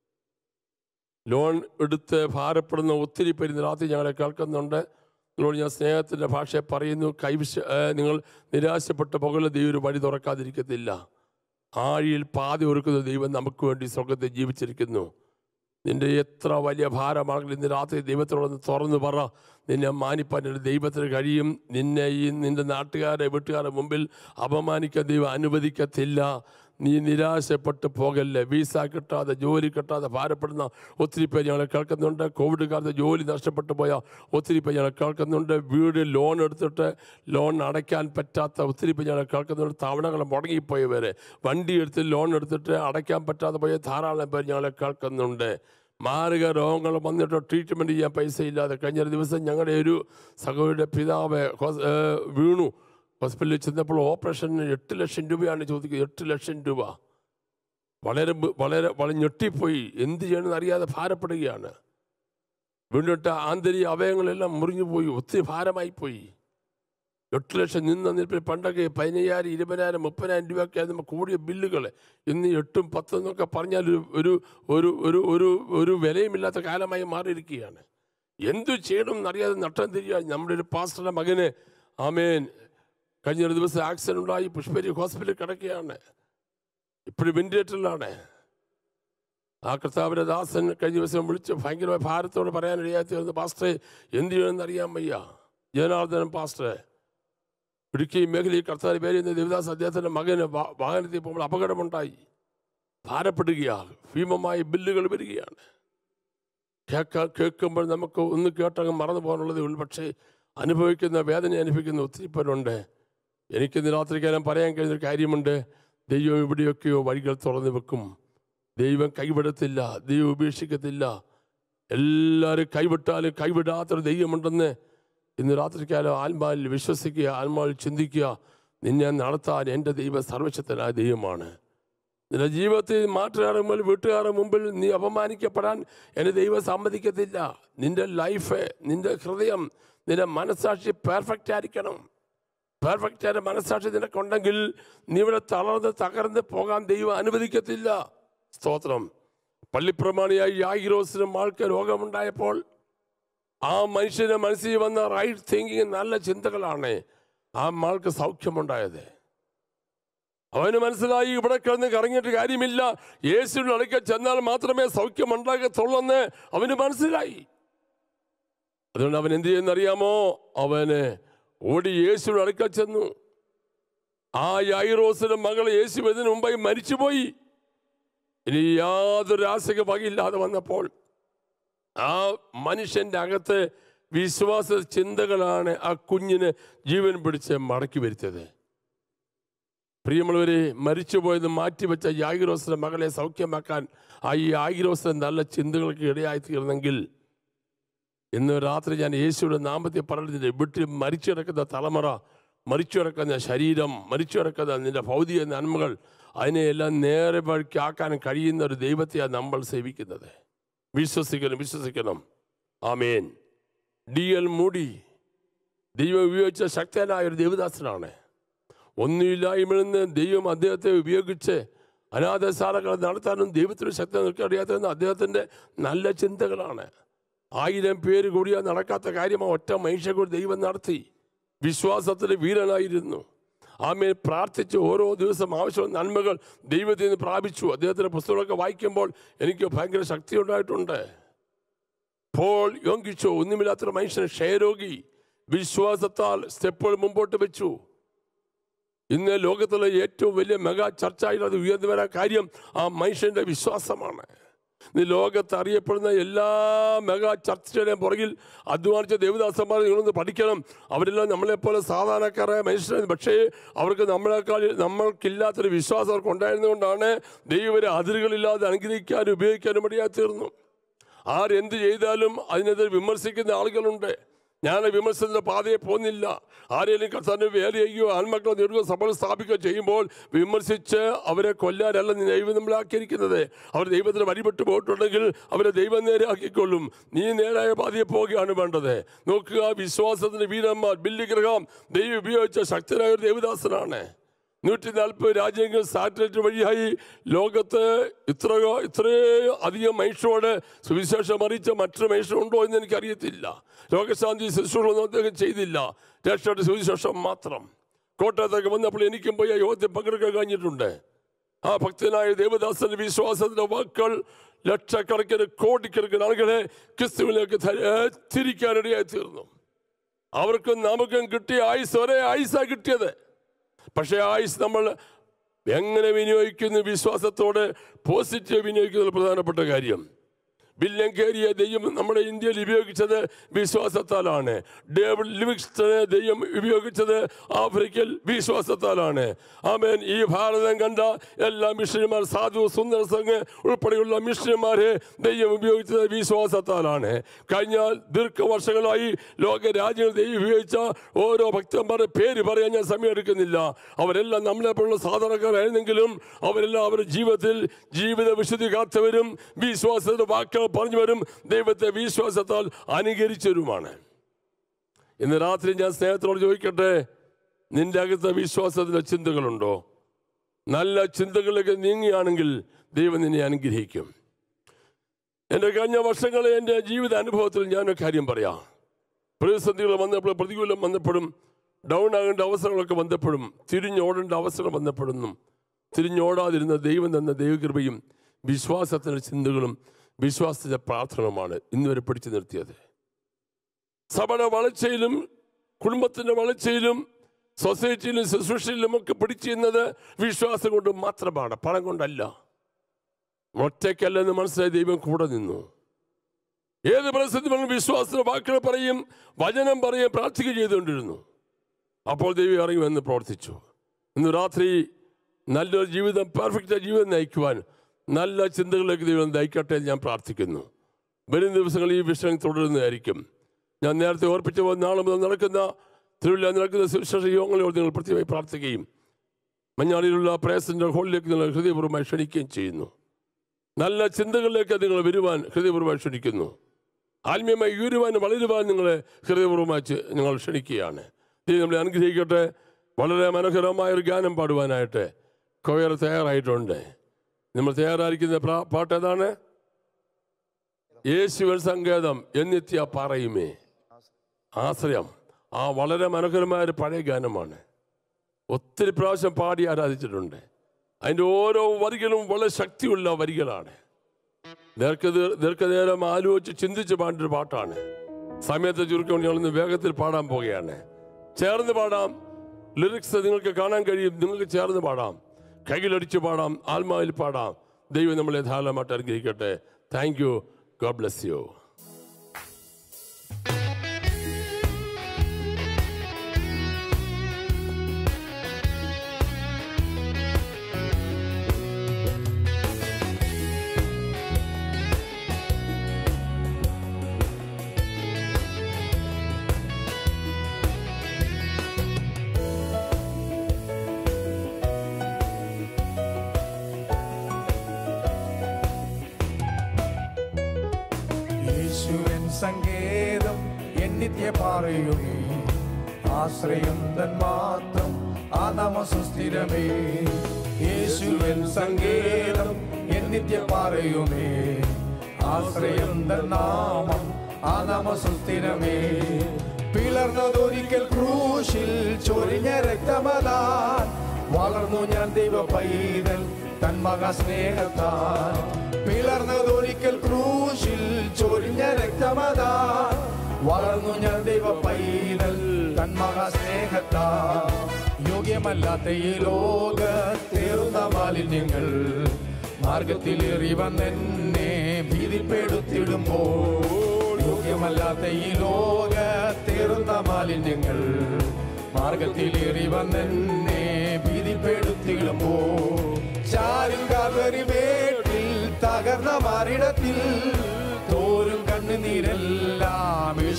ലോൺ എടുത്ത് ഭാരപ്പെടുന്ന ഒത്തിരി പേര് ഇന്ന് രാത്രി ഞങ്ങളെ കേൾക്കുന്നുണ്ട് നിങ്ങളോട് ഞാൻ സ്നേഹത്തിൻ്റെ ഭാഷയെ പറയുന്നു കൈവിശ ഏ, നിങ്ങൾ നിരാശപ്പെട്ട പുകല ദൈവം ഒരു വഴി തുറക്കാതിരിക്കത്തില്ല ആഴിയിൽ പാതി ഒരുക്കുന്ന ദൈവം നമുക്ക് വേണ്ടി സ്വർഗത്തെ ജീവിച്ചിരിക്കുന്നു നിന്റെ എത്ര വലിയ ഭാരമാണെങ്കിലും ഇന്ന് രാത്രി ദൈവത്തോടൊന്ന് തുറന്നു പറ നിന്നെ മാനിപ്പാൻ എൻ്റെ ദൈവത്തിന് കഴിയും നിന്നെ ഈ നിന്റെ നാട്ടുകാരെ വീട്ടുകാരുടെ മുമ്പിൽ അപമാനിക്കാൻ ദൈവം അനുവദിക്കത്തില്ല നീ നിരാശപ്പെട്ട് പോകല്ലേ വീസ കിട്ടാതെ ജോലി കിട്ടാതെ ഭാരപ്പെടുന്ന ഒത്തിരി പേര് ഞങ്ങളെ കേൾക്കുന്നുണ്ട് കോവിഡ് കാലത്ത് ജോലി നഷ്ടപ്പെട്ടു പോയ ഒത്തിരി പേര് ഞങ്ങളെ കേൾക്കുന്നുണ്ട് വീട് ലോൺ എടുത്തിട്ട് ലോൺ അടയ്ക്കാൻ പറ്റാത്ത ഒത്തിരി പേര് ഞങ്ങളെ കേൾക്കുന്നുണ്ട് തവണകൾ മുടങ്ങിപ്പോയവരെ വണ്ടി എടുത്ത് ലോൺ എടുത്തിട്ട് അടയ്ക്കാൻ പറ്റാതെ പോയ ധാരാളം പേര് ഞങ്ങളെ കേൾക്കുന്നുണ്ട് മാരക രോഗങ്ങൾ വന്നിട്ട് ട്രീറ്റ്മെൻറ്റ് ചെയ്യാൻ പൈസ ഇല്ലാതെ കഴിഞ്ഞ ഒരു ദിവസം ഞങ്ങളുടെ ഒരു സഹോദരിയുടെ പിതാവ് ഹോസ്- ഏ, വീണു ഹോസ്പിറ്റലിൽ ചെന്നപ്പോൾ ഓപ്പറേഷന് എട്ട് ലക്ഷം രൂപയാണ് ചോദിക്കുന്നത് എട്ട് ലക്ഷം രൂപ വളരെ ബ്- വളരെ വളരെ ഞെട്ടിപ്പോയി എന്ത് ചെയ്യണമെന്ന് അറിയാതെ ഭാരപ്പെടുകയാണ് വീണിട്ട് ആന്തരിക അവയവങ്ങളെല്ലാം മുറിഞ്ഞു പോയി ഒത്തിരി ഭാരമായി പോയി എട്ട് ലക്ഷം നിന്ന് നിൽപ്പിൽ പണ്ടൊക്കെ പതിനയ്യായിരം ഇരുപതിനായിരം മുപ്പതിനായിരം രൂപയൊക്കെ ആയിരുന്നു കൂടിയ ബില്ലുകൾ ഇന്ന് എട്ടും പത്തും എന്നൊക്കെ പറഞ്ഞാൽ ഒരു ഒരു ഒരു ഒരു ഒരു ഒരു വിലയുമില്ലാത്ത കാലമായി മാറിയിരിക്കുകയാണ് എന്തു ചെയ്യണം എന്നറിയാതെ നട്ടം തിരിയാ നമ്മുടെ ഒരു പാസ്റ്ററുടെ മകന് ആമേൻ കഴിഞ്ഞ ഒരു ദിവസം ആക്സിഡന്റ് ഉണ്ടായി പുഷ്പരി ഹോസ്പിറ്റലിൽ കിടക്കുകയാണ് ഇപ്പോഴും വെന്റിലേറ്ററിലാണ് ആ കർത്താവിന്റെ ദാസൻ കഴിഞ്ഞ ദിവസം വിളിച്ച് ഭയങ്കരമായ ഭാരത്തോട് പറയാനിടയായി തീർന്നു പാസ്റ്ററെ എന്ത് ചെയ്യണമെന്ന് അറിയാൻ വയ്യ ജനാർദ്ദനം പാസ്റ്ററെ ഇടുക്കി മേഖലയിൽ കർത്താവ് പേര് ദേവദാസ് അദ്ദേഹത്തിൻ്റെ മകന് വാ- വാഹനത്തിൽ പോകുമ്പോൾ അപകടമുണ്ടായി ഭാരപ്പെടുകയാണ് ഭീമമായ ബില്ലുകൾ വരികയാണ് കേൾക്കാൻ കേൾക്കുമ്പോൾ നമുക്ക് ഒന്ന് കേട്ടങ്ങ് മറന്നു പോകാനുള്ളതേ ഉള്ളൂ പക്ഷേ അനുഭവിക്കുന്ന വേദന അനുഭവിക്കുന്ന ഒത്തിരി പേരുണ്ട് എനിക്കിന്ന് രാത്രിക്കാലം പറയാൻ കഴിയുന്ന ഒരു കാര്യമുണ്ട് ദൈവം ഇവിടെയൊക്കെയോ വഴികൾ തുറന്നു വെക്കും ദൈവം കൈവിടത്തില്ല ദൈവം ഉപേക്ഷിക്കത്തില്ല എല്ലാവരും കൈവിട്ടാലും കൈവിടാത്തൊരു ദൈവമുണ്ടെന്ന് ഇന്ന് രാത്രിക്കാലം ആത്മാവിൽ വിശ്വസിക്കുക ആത്മാവിൽ ചിന്തിക്കുക നിന്നെ നടത്താൻ എൻ്റെ ദൈവം സർവശക്തനായ ദൈവമാണ് നിന്റെ ജീവിതത്തിൽ മാറ്റുകാരുടെ മുമ്പിൽ വീട്ടുകാരുടെ മുമ്പിൽ നീ അപമാനിക്കപ്പെടാൻ എൻ്റെ ദൈവം സമ്മതിക്കത്തില്ല നിന്റെ ലൈഫ് നിന്റെ ഹൃദയം നിന്റെ മനസ്സാക്ഷി പെർഫെക്റ്റ് ആയിരിക്കണം പെർഫെക്റ്റ് ആയ മനസ്സാക്ഷി നിനക്കുണ്ടെങ്കിൽ നീ ഇവിടെ തളർന്ന് തകർന്ന് പോകാൻ ദൈവം അനുവദിക്കത്തില്ല സ്തോത്രം പള്ളിപ്രമാണിയായി യാഗിരോസിനും ആൾക്ക് രോഗമുണ്ടായപ്പോൾ ആ മനുഷ്യന്റെ മനസ്സിൽ വന്ന റൈറ്റ് തിങ്കിങ് നല്ല ചിന്തകളാണ് ആ മാൾക്ക് സൗഖ്യമുണ്ടായത് അവന് മനസ്സിലായി ഇവിടെ കിടന്ന് കറങ്ങിയിട്ട് കാര്യമില്ല യേശുവിന്റെ അടുക്കൽ ചെന്നാൽ മാത്രമേ സൗഖ്യം ഉണ്ടാകത്തുള്ളെന്ന് അവന് മനസ്സിലായി അതുകൊണ്ട് അവൻ എന്ത് ചെയ്യുന്നറിയാമോ അവന് ഓടി യേശുവിന്റെ അടുക്കൽ ചെന്നു ആ യായിറോസിന്റെ മകൾ യേശു ഇതിനു മുമ്പായി മരിച്ചുപോയി ഇനി യാതൊരു ആശക വകയില്ലാതെ വന്നപ്പോൾ ആ മനുഷ്യന്റെ അകത്ത് വിശ്വാസ ചിന്തകളാണ് ആ കുഞ്ഞിന് ജീവൻ പിടിച്ച് മടക്കി വരുത്തിയത് പ്രിയമുള്ളവരെ മരിച്ചുപോയത് മാറ്റിവെച്ച യാഗിരോസിന്റെ മകളെ സൗഖ്യമാക്കാൻ ആ ഈ യാഗിരോസിന്റെ നല്ല ചിന്തകൾക്ക് ഇടയായി തീർന്നെങ്കിൽ ഇന്ന് രാത്രി ഞാൻ യേശുവിന്റെ നാമത്തിൽ പറഞ്ഞിട്ട് വിട്ട് മരിച്ചു കിടക്കുന്ന തലമുറ മരിച്ചു കിടക്കുന്ന ശരീരം മരിച്ചു കിടക്കുന്ന നിന്റെ ഭൗതിക നന്മകൾ അതിനെയെല്ലാം നേരെ വഴിക്കാക്കാൻ കഴിയുന്ന ഒരു ദൈവത്തെയാണ് നമ്മൾ സേവിക്കുന്നത് വിശ്വസിക്കണം വിശ്വസിക്കണം ആമേൻ ഡി എൽ മൂടി ദൈവം ഉപയോഗിച്ച ശക്തനായ ഒരു ദേവദാസനാണ് ഒന്നുമില്ലായ്മയിൽ നിന്ന് ദൈവം അദ്ദേഹത്തെ ഉപയോഗിച്ച് അനാഥശാലകൾ നടത്താനും ദൈവത്തിന് ശക്തി നിൽക്കാൻ അറിയാത്തതെന്ന് അദ്ദേഹത്തിൻ്റെ നല്ല ചിന്തകളാണ് ആയിരം പേര് കൂടിയാൽ നടക്കാത്ത കാര്യം ആ ഒറ്റ മനുഷ്യ കൂടി ദൈവം നടത്തി വിശ്വാസത്തിൽ വീരനായിരുന്നു ആമേൻ പ്രാർത്ഥിച്ച് ഓരോ ദിവസം ആവശ്യമുള്ള നന്മകൾ ദൈവത്തിൽ നിന്ന് പ്രാപിച്ചു അദ്ദേഹത്തിൻ്റെ പുസ്തകങ്ങളൊക്കെ വായിക്കുമ്പോൾ എനിക്ക് ഭയങ്കര ശക്തി ഉണ്ടായിട്ടുണ്ട് പോൾ യോങ്കിച്ചോ ഒന്നുമില്ലാത്തൊരു മനുഷ്യൻ ക്ഷയരോഗി വിശ്വാസത്താൽ സ്റ്റെപ്പുകൾ മുമ്പോട്ട് വെച്ചു ഇന്ന് ലോകത്തിലെ ഏറ്റവും വലിയ മെഗാ ചർച്ചയിലത് ഉയർന്നു വരാൻ കാര്യം ആ മനുഷ്യന്റെ വിശ്വാസമാണ് ഇന്ന് ലോകത്ത് അറിയപ്പെടുന്ന എല്ലാ മെഗാ ചർച്ചയുടെയും പുറകിൽ അധ്വാനിച്ച ദേവദാസന്മാർ നിങ്ങളൊന്ന് പഠിക്കണം അവരെല്ലാം നമ്മളെപ്പോലെ സാധാരണക്കാരായ മനുഷ്യരാണ് പക്ഷേ അവർക്ക് നമ്മളെക്കാൾ നമ്മൾക്കില്ലാത്തൊരു വിശ്വാസം അവർക്ക് ഉണ്ടായിരുന്നുകൊണ്ടാണ് ദൈവരെ അതിരുകളില്ലാതെ അനുഗ്രഹിക്കാനും ഉപയോഗിക്കാനും ഇടയായി തീർന്നു ആരെന്ത് ചെയ്താലും അതിനെതിരെ വിമർശിക്കുന്ന ആളുകളുണ്ട് ഞാൻ വിമർശനത്തിന്റെ പാതയെ പോകുന്നില്ല ആരെങ്കിലും കർത്താവിനെ വേല ചെയ്യുകയോ ആത്മക്കളെ നേടുകയോ സഭ സ്ഥാപിക്കുകയോ ചെയ്യുമ്പോൾ വിമർശിച്ച് അവരെ കൊല്ലാനല്ല നീ ദൈവം നമ്മളാക്കിയിരിക്കുന്നത് അവർ ദൈവത്തിന് വഴിപെട്ട് പോയിട്ടുണ്ടെങ്കിൽ അവരെ ദൈവം നേരെയാക്കിക്കൊള്ളും നീ നേരായ പാതയെ പോവുകയാണ് വേണ്ടത് നോക്കുക വിശ്വാസത്തിന് വീരന്മാർ ബില്ലി ഗ്രഹം ദൈവം ഉപയോഗിച്ച ശക്തനായ ഒരു ദേവദാസനാണ് നൂറ്റി നാൽപ്പത് രാജ്യങ്ങൾ സാറ്റലൈറ്റ് വഴിയായി ലോകത്ത് ഇത്രയോ ഇത്രയോ അധികം മനുഷ്യരോട് സുവിശേഷം അറിയിച്ച മറ്റൊരു മനുഷ്യരുണ്ടോ എന്ന് എനിക്കറിയത്തില്ല രോഗശാന്തി ശുശ്രൂഷകളൊന്നും അദ്ദേഹം ചെയ്തില്ല രക്ഷയുടെ സുവിശേഷം മാത്രം കോട്ടയത്തൊക്കെ വന്നപ്പോൾ എനിക്കും പോയി ആ യോഗത്തിൽ പങ്കെടുക്കാൻ കഴിഞ്ഞിട്ടുണ്ട് ആ ഭക്തനായ ദേവദാസന്റെ വിശ്വാസത്തിന്റെ വാക്കുകൾ ലക്ഷക്കണക്കിന് കോടിക്കണക്കിന് ആളുകളെ ക്രിസ്തുവിലേക്ക് ധ- തിരിക്കാനിടയായി തീർന്നു അവർക്കും നമുക്കും കിട്ടിയ ആയുസ് ഒരേ ആയുസാണ് കിട്ടിയത് പക്ഷേ ആയുസ് നമ്മൾ എങ്ങനെ വിനിയോഗിക്കുന്നു വിശ്വാസത്തോടെ പോസിറ്റീവ് വിനിയോഗിക്കുന്ന പ്രധാനപ്പെട്ട കാര്യം വില്യം കേരിയ ദൈവം നമ്മുടെ ഇന്ത്യയിൽ ഉപയോഗിച്ചത് വിശ്വാസത്താലാണ് ഡേവിഡ് ലിവിങ്സ്റ്റനെ ദൈവം ഉപയോഗിച്ചത് ആഫ്രിക്കയിൽ വിശ്വാസത്താലാണ് ആമേൻ ഈ ഭാരതം കണ്ട എല്ലാ മിഷനുമാർ സാധു സുന്ദർ സംഘ് ഉൾപ്പെടെയുള്ള മിഷനുമാരെ ദൈവം ഉപയോഗിച്ചത് വിശ്വാസത്താലാണ് കഴിഞ്ഞ ദീർഘവർഷങ്ങളായി ലോക രാജ്യങ്ങൾ ദൈവം ഉപയോഗിച്ച ഓരോ ഭക്തന്മാരുടെ പേര് പറയാൻ ഞാൻ സമയമെടുക്കുന്നില്ല അവരെല്ലാം നമ്മളെപ്പോലുള്ള സാധാരണക്കാരായിരുന്നെങ്കിലും അവരെല്ലാം അവരുടെ ജീവിതത്തിൽ ജീവിത വിശുദ്ധി കാത്തവരും വിശ്വാസത്തിന്റെ വാക്കുകൾ പറഞ്ഞവരും ദൈവത്തെ വിശ്വാസത്താൽ അനുകരിച്ചവരുമാണ് ഇന്ന് രാത്രി ഞാൻ സ്നേഹത്തോട് ചോദിക്കട്ടെ നിന്റെ അകത്ത് വിശ്വാസത്തിന്റെ ചിന്തകളുണ്ടോ നല്ല ചിന്തകളിലേക്ക് നീങ്ങിയാണെങ്കിൽ ദൈവം നിന്നെ അനുഗ്രഹിക്കും എൻ്റെ കഴിഞ്ഞ വർഷങ്ങളെ എൻ്റെ ജീവിത അനുഭവത്തിൽ ഞാനൊരു കാര്യം പറയാം പ്രതിസന്ധികൾ വന്നപ്പോൾ പ്രതികൂലം വന്നപ്പോഴും ഡൗൺ ആകേണ്ട അവസരങ്ങളൊക്കെ വന്നപ്പോഴും തിരിഞ്ഞോടേണ്ട അവസരം വന്നപ്പോഴൊന്നും തിരിഞ്ഞോടാതിരുന്ന ദൈവം തന്ന ദൈവകൃപയും വിശ്വാസത്തിൻ്റെ ചിന്തകളും വിശ്വാസത്തിൻ്റെ പ്രാർത്ഥനയുമാണ് ഇന്നുവരെ പിടിച്ചു നിർത്തിയത് സഭയുടെ വളർച്ചയിലും കുടുംബത്തിൻ്റെ വളർച്ചയിലും സൊസൈറ്റിയിലും ശുശ്രൂഷയിലും ഒക്കെ പിടിച്ചിരുന്നത് വിശ്വാസം കൊണ്ട് മാത്രമാണ് പണം കൊണ്ടല്ല ഒറ്റയ്ക്കല്ലെന്ന് മനസ്സിലായി ദൈവം കൂടെ നിന്നു ഏത് പ്രതിസന്ധി വന്നാലും വിശ്വാസത്തിന്റെ വാക്കുകൾ പറയും വചനം പറയും പ്രാർത്ഥിക്കുകയും ചെയ്തുകൊണ്ടിരുന്നു അപ്പോൾ ദൈവം ഇറങ്ങി വന്ന് പ്രവർത്തിച്ചു ഇന്ന് രാത്രി നല്ലൊരു ജീവിതം പെർഫെക്റ്റ് ജീവിതം നയിക്കുവാൻ നല്ല ചിന്തകളിലേക്ക് ദൈവം നയിക്കട്ടെ എന്ന് ഞാൻ പ്രാർത്ഥിക്കുന്നു വരും ദിവസങ്ങളിൽ ഈ വിഷയം തുടരുന്നതായിരിക്കും ഞാൻ നേരത്തെ ഓർപ്പിച്ച പോലെ നാളെ മുതൽ നടക്കുന്ന തിരുവല്ല നടക്കുന്ന സുവിശേഷ യോഗങ്ങളോട് നിങ്ങൾ പ്രത്യേകമായി പ്രാർത്ഥിക്കുകയും മഞ്ഞാളിയിലുള്ള പ്രേസൻ്റെ ഹോളിലേക്ക് നിങ്ങൾ ഹൃദയപൂർവ്വമായി ക്ഷണിക്കുകയും ചെയ്യുന്നു നല്ല ചിന്തകളിലേക്ക് നിങ്ങൾ വരുവാൻ ഹൃദയപൂർവ്വമായി ക്ഷണിക്കുന്നു ആത്മീയമായി ഉയരുവാൻ വളരുവാൻ നിങ്ങളെ ഹൃദയപൂർവ്വമായി ചെ- ഞങ്ങൾ ക്ഷണിക്കുകയാണ് ദൈവം നമ്മളെ അനുഗ്രഹിക്കട്ടെ വളരെ മനോഹരമായ ഒരു ഗാനം പാടുവാനായിട്ട് കൊയർ തയ്യാറായിട്ടുണ്ട് നമ്മൾ തയ്യാറായിരിക്കുന്ന പ്രാ- പാട്ട് ഏതാണ് യേശുവൻ സങ്കേതം എന്നിത്യ പറയുമേ ആശ്രയം ആ വളരെ മനോഹരമായ ഒരു പഴയ ഗാനമാണ് ഒത്തിരി പ്രാവശ്യം പാടി ആരാധിച്ചിട്ടുണ്ട് അതിൻ്റെ ഓരോ വരികളും വളരെ ശക്തിയുള്ള വരികളാണ് ദീർഘ ദീർഘനേരം ആലോചിച്ച് ചിന്തിച്ച് പാടേണ്ട ഒരു പാട്ടാണ് സമയത്തെ ചുരുക്കം ഞങ്ങളിന്ന് വേഗത്തിൽ പാടാൻ പോവുകയാണ് ചേർന്ന് പാടാം ലിറിക്സ് നിങ്ങൾക്ക് കാണാൻ കഴിയും നിങ്ങൾക്ക് ചേർന്ന് പാടാം കൈകളടിച്ച് പാടാം ആത്മാവിൽ പാടാം ദൈവം നമ്മളെ ധാരാളമായിട്ട് അനുഗ്രഹിക്കട്ടെ thank you God bless you യേശുവൻ സങ്കേതം എന്നിത്യ പറയുമേ ആശ്രയം തൻ മാത്രം ആ നമ സുസ്ഥിരമേ യേശുവൻ സങ്കേതം എന്നിത്യ പറയുമേ ആശ്രയം തൻ നാമം ആ നമ സുസ്ഥിരമേ പിളർന്നതൊരിക്കൽ ക്രൂശിൽ ചൊരിഞ്ഞ രക്തമതാൻ വളർന്നു ഞാൻ ദൈവ പൈതൽ തൻ മഹാസ്നേഹത്താൽ പിളർന്നതൊരിക്കൽ ക്രൂശിൽ ചൊരിഞ്ഞ രക്തമതാൻ വളർന്നു ഞാൻ ദൈവ പൈതൽ തൻ മഹാസ്നേഹത്താൽ യോഗ്യമല്ലാത്ത ഈ ലോകത്തേറുന്ന മാലിന്യങ്ങൾ മാർഗത്തിലേറി വന്നെന്നെ ഭീതിപ്പെടുത്തിടുമ്പോൾ യോഗ്യമല്ലാത്ത ഈ ലോകത്തേറുന്ന മാലിന്യങ്ങൾ മാർഗത്തിലേറി വന്നെന്നെ ഭീതിപ്പെടുത്തിടുമ്പോ ചാരും കാൽവരി വേട്ടിൽ തകർന്ന മാറിടത്തിൽ തോരും കണ്ണുനീരെല്ലാം യേശു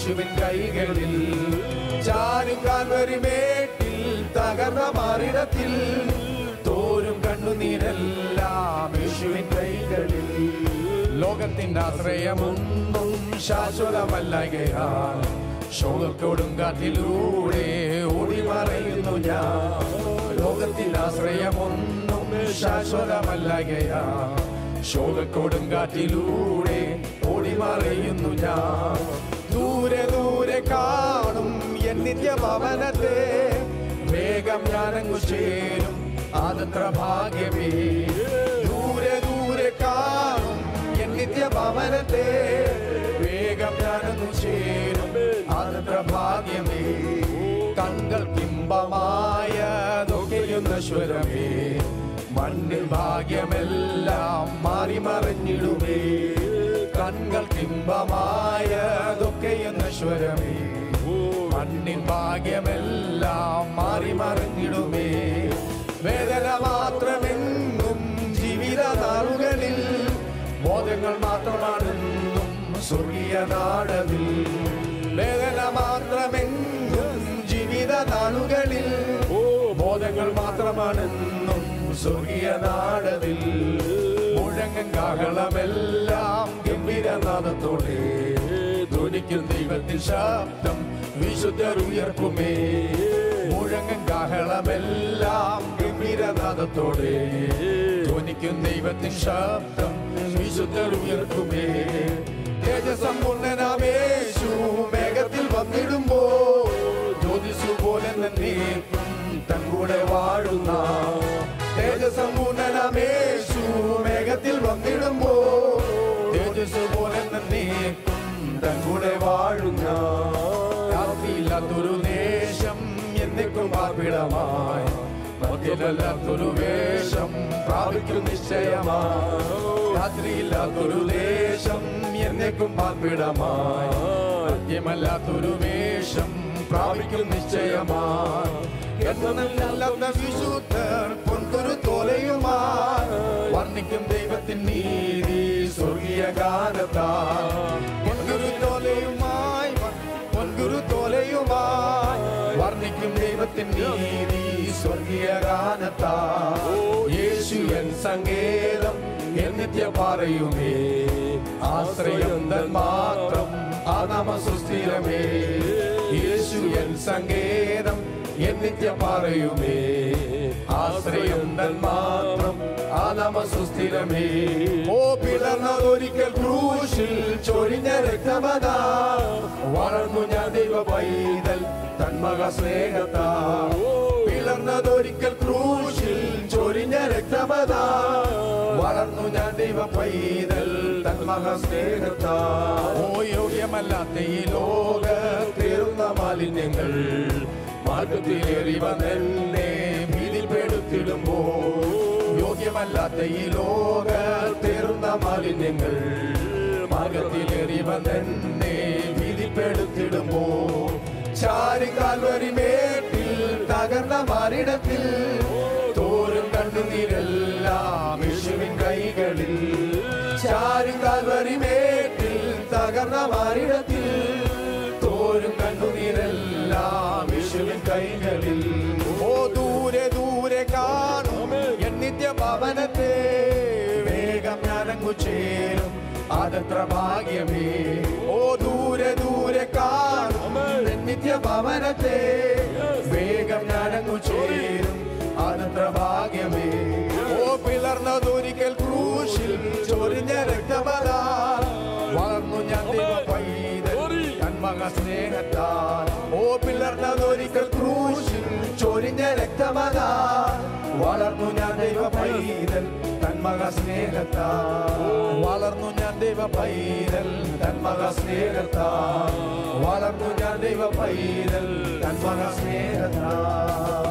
യേശുവിൻ കൈകളിൽ ചാരും കാൽവരിമേട്ടിൽ തകർന്ന മാറിടത്തിൽ തോരും കണ്ണുനീരെല്ലാം യേശുവിൻ കൈകളിൽ ലോകത്തിന്റെ ആശ്രയമൊന്നും ശാശ്വതമല്ലകയാൽ ശോകക്കൊടുങ്കാറ്റിലൂടെ ഓടി മറയുന്നു ഞാൻ ലോകത്തിന്റെ ആശ്രയമൊന്നും ശാശ്വതമല്ലകയാൽ ശോകക്കൊടുങ്കാറ്റിലൂടെ ഓടി മറയുന്നു ഞാൻ ദൂരെ ദൂരെ കാണും എൻ നിത്യഭവനത്തെ വേഗം ഞാനങ്ങു ചേരും അതത്ര ഭാഗ്യമേ ദൂരെ ദൂരെ കാണും എൻ നിത്യഭവനത്തെ വേഗം ഞാനങ്ങു ചേരും അതത്ര ഭാഗ്യമേ കൺകൾക്കിമ്പമായ സ്വരമേ മണ്ണിൽ ഭാഗ്യമെല്ലാം മാറി മറിഞ്ഞിടുമേ കൺകൾക്കിമ്പമായതൊക്കെയെന്ന സ്വരമേ മണ്ണിൻ ഭാഗ്യമെല്ലാം മാറി മറിഞ്ഞിടുമേ വേദന മാത്രമെന്നും ജീവിത നാളുകളിൽ ബോധങ്ങൾ മാത്രമാണെന്നും സ്വർഗീയ നാടതിൽ വേദന മാത്രമെന്നും ജീവിത നാളുകളിൽ ബോധങ്ങൾ മാത്രമാണെന്നും സ്വർഗീയ നാടതിൽ മുഴങ്ങൻ കാഹളമെല്ലാം ഗംഭീരനാഥത്തോടെ ധ്വനിക്കും ദൈവത്തിൽ ശബ്ദം വിശുദ്ധർ ഉയർക്കുമേ മുഴങ്ങൻ കാഹളമെല്ലാം ഗംഭീരനാഥത്തോടെ ധ്വനിക്കും ദൈവത്തിൻ ശബ്ദം വിശുദ്ധർ ഉയർക്കുമേ തേജസമ്പൂർണനാമേശു മേഘത്തിൽ വന്നിടുമ്പോ ജ്യോതിഷു പോലെ നന്നേക്കും തൻ കൂടെ വാഴുന്ന തേജസമ്പൂർണനാമേശു മേഘത്തിൽ വന്നിടുമ്പോ തേജസ് പോലെ നന്നേക്കും തൻ കൂടെ വാഴുന്ന രാത്രിയില്ലാത്തൊരു ദേശം എന്നേക്കും പാർപ്പിടമായി മധ്യലല്ലാത്തൊരു വേഷം പ്രാപിക്കും നിശ്ചയമായി രാത്രിയില്ലാത്തൊരു ദേശം എന്നേക്കും പാർപ്പിടമായി മധ്യമല്ലാത്തൊരു വേഷം പ്രാപിക്കും നിശ്ചയമായി എന്നല്ലാത്ത വിശുദ്ധർ പൊൻകുരു തോലയുമായി വർണ്ണിക്കും ദൈവത്തിൻ നീതി സ്വർഗീയ ഗാനത്താൽ പൊൻകുരു തോലയുമായി പൊൻകുരു തോലയുമായി വർണ്ണിക്കും ദൈവത്തിൻ നീതി സ്വർഗീയ ഗാനത്താ യേശു എൻ സങ്കേതം എൻ നിത്യ പറയുമേ ആശ്രയം തൻ മാത്രം ആ നാമ സുസ്ഥിരമേ യേശു എൻ സങ്കേതം എൻ നിത്യ പറയുമേ ആശ്രയം തൻ മാത്രം ആ നാമ സുസ്ഥിരമേ ഓ പിളർന്നതൊരിക്കൽ ക്രൂശിൽ ചൊരിഞ്ഞ രക്തമതാ വളർന്നു ഞാൻ ദൈവ പൈതൽ തന്മക സ്നേഹത്താ പിളർന്നതൊരിക്കൽ ക്രൂശിൽ ചൊരിഞ്ഞ രക്തമതാ വളർന്നു ഞാൻ ദൈവ പൈതൽ തന്മക സ്നേഹത്താ ഓ യോഗ്യമല്ലാത്ത ഈ ലോക തീർന്ന മാലിന്യങ്ങൾ മാർഗത്തിലേറി വന്നെന്നെ ഭീതിപ്പെടുത്തിടുമ്പോ യോഗ്യമല്ലാത്ത ഈ ലോക തീർന്ന മാലിന്യങ്ങൾ മാർഗത്തിലേറി വന്നെന്നെ ഭീതിപ്പെടുത്തിടുമ്പോ ചാരി കാൽവരി മേട്ടിൽ തകർന്ന മാറിടത്തിൽ തോരും കണ്ണുനീരെല്ലാം യേശുവിൻ കൈകളിൽ ചാരി കാൽവരി മേട്ടിൽ തകർന്ന മാറിടത്തിൽ തോരും കണ്ണുനീരെല്ലാം യേശുവിൻ കൈകളിൽ ഓ ദൂരെ ദൂരെ കാണും എൻ നിത്യ ഭവനത്തെ വേഗം ഞാനങ്ങു ചേരും അതത്ര ഭാഗ്യമേ ഓ ദൂരെ ദൂരെ കാണും എൻ നിത്യ ഭവനത്തെ വേഗം ഞാനങ്ങു ചേരും അതത്ര ഭാഗ്യമേ ഓ പിളർന്നതൊരിക്കൽ ക്രൂശിൽ ചൊരിഞ്ഞ രക്തബലാ വളർന്നു ഞാൻ ദൈവ പൈതൽ തന്മക സ്നേഹത്താൽ ഓ പിളർന്നതൊരിക്കൽ ക്രൂശിൽ ചൊരിഞ്ഞ രക്തമതാ വളർന്നു ഞാൻ ദൈവ പൈതൽ തന്മക സ്നേഹത്താൽ വളർന്നു ഞാൻ ദൈവ പൈതൽ തന്മക സ്നേഹത്താൽ വളർന്നു ഞാൻ ദൈവ പൈതൽ തന്മക സ്നേഹത്താൽ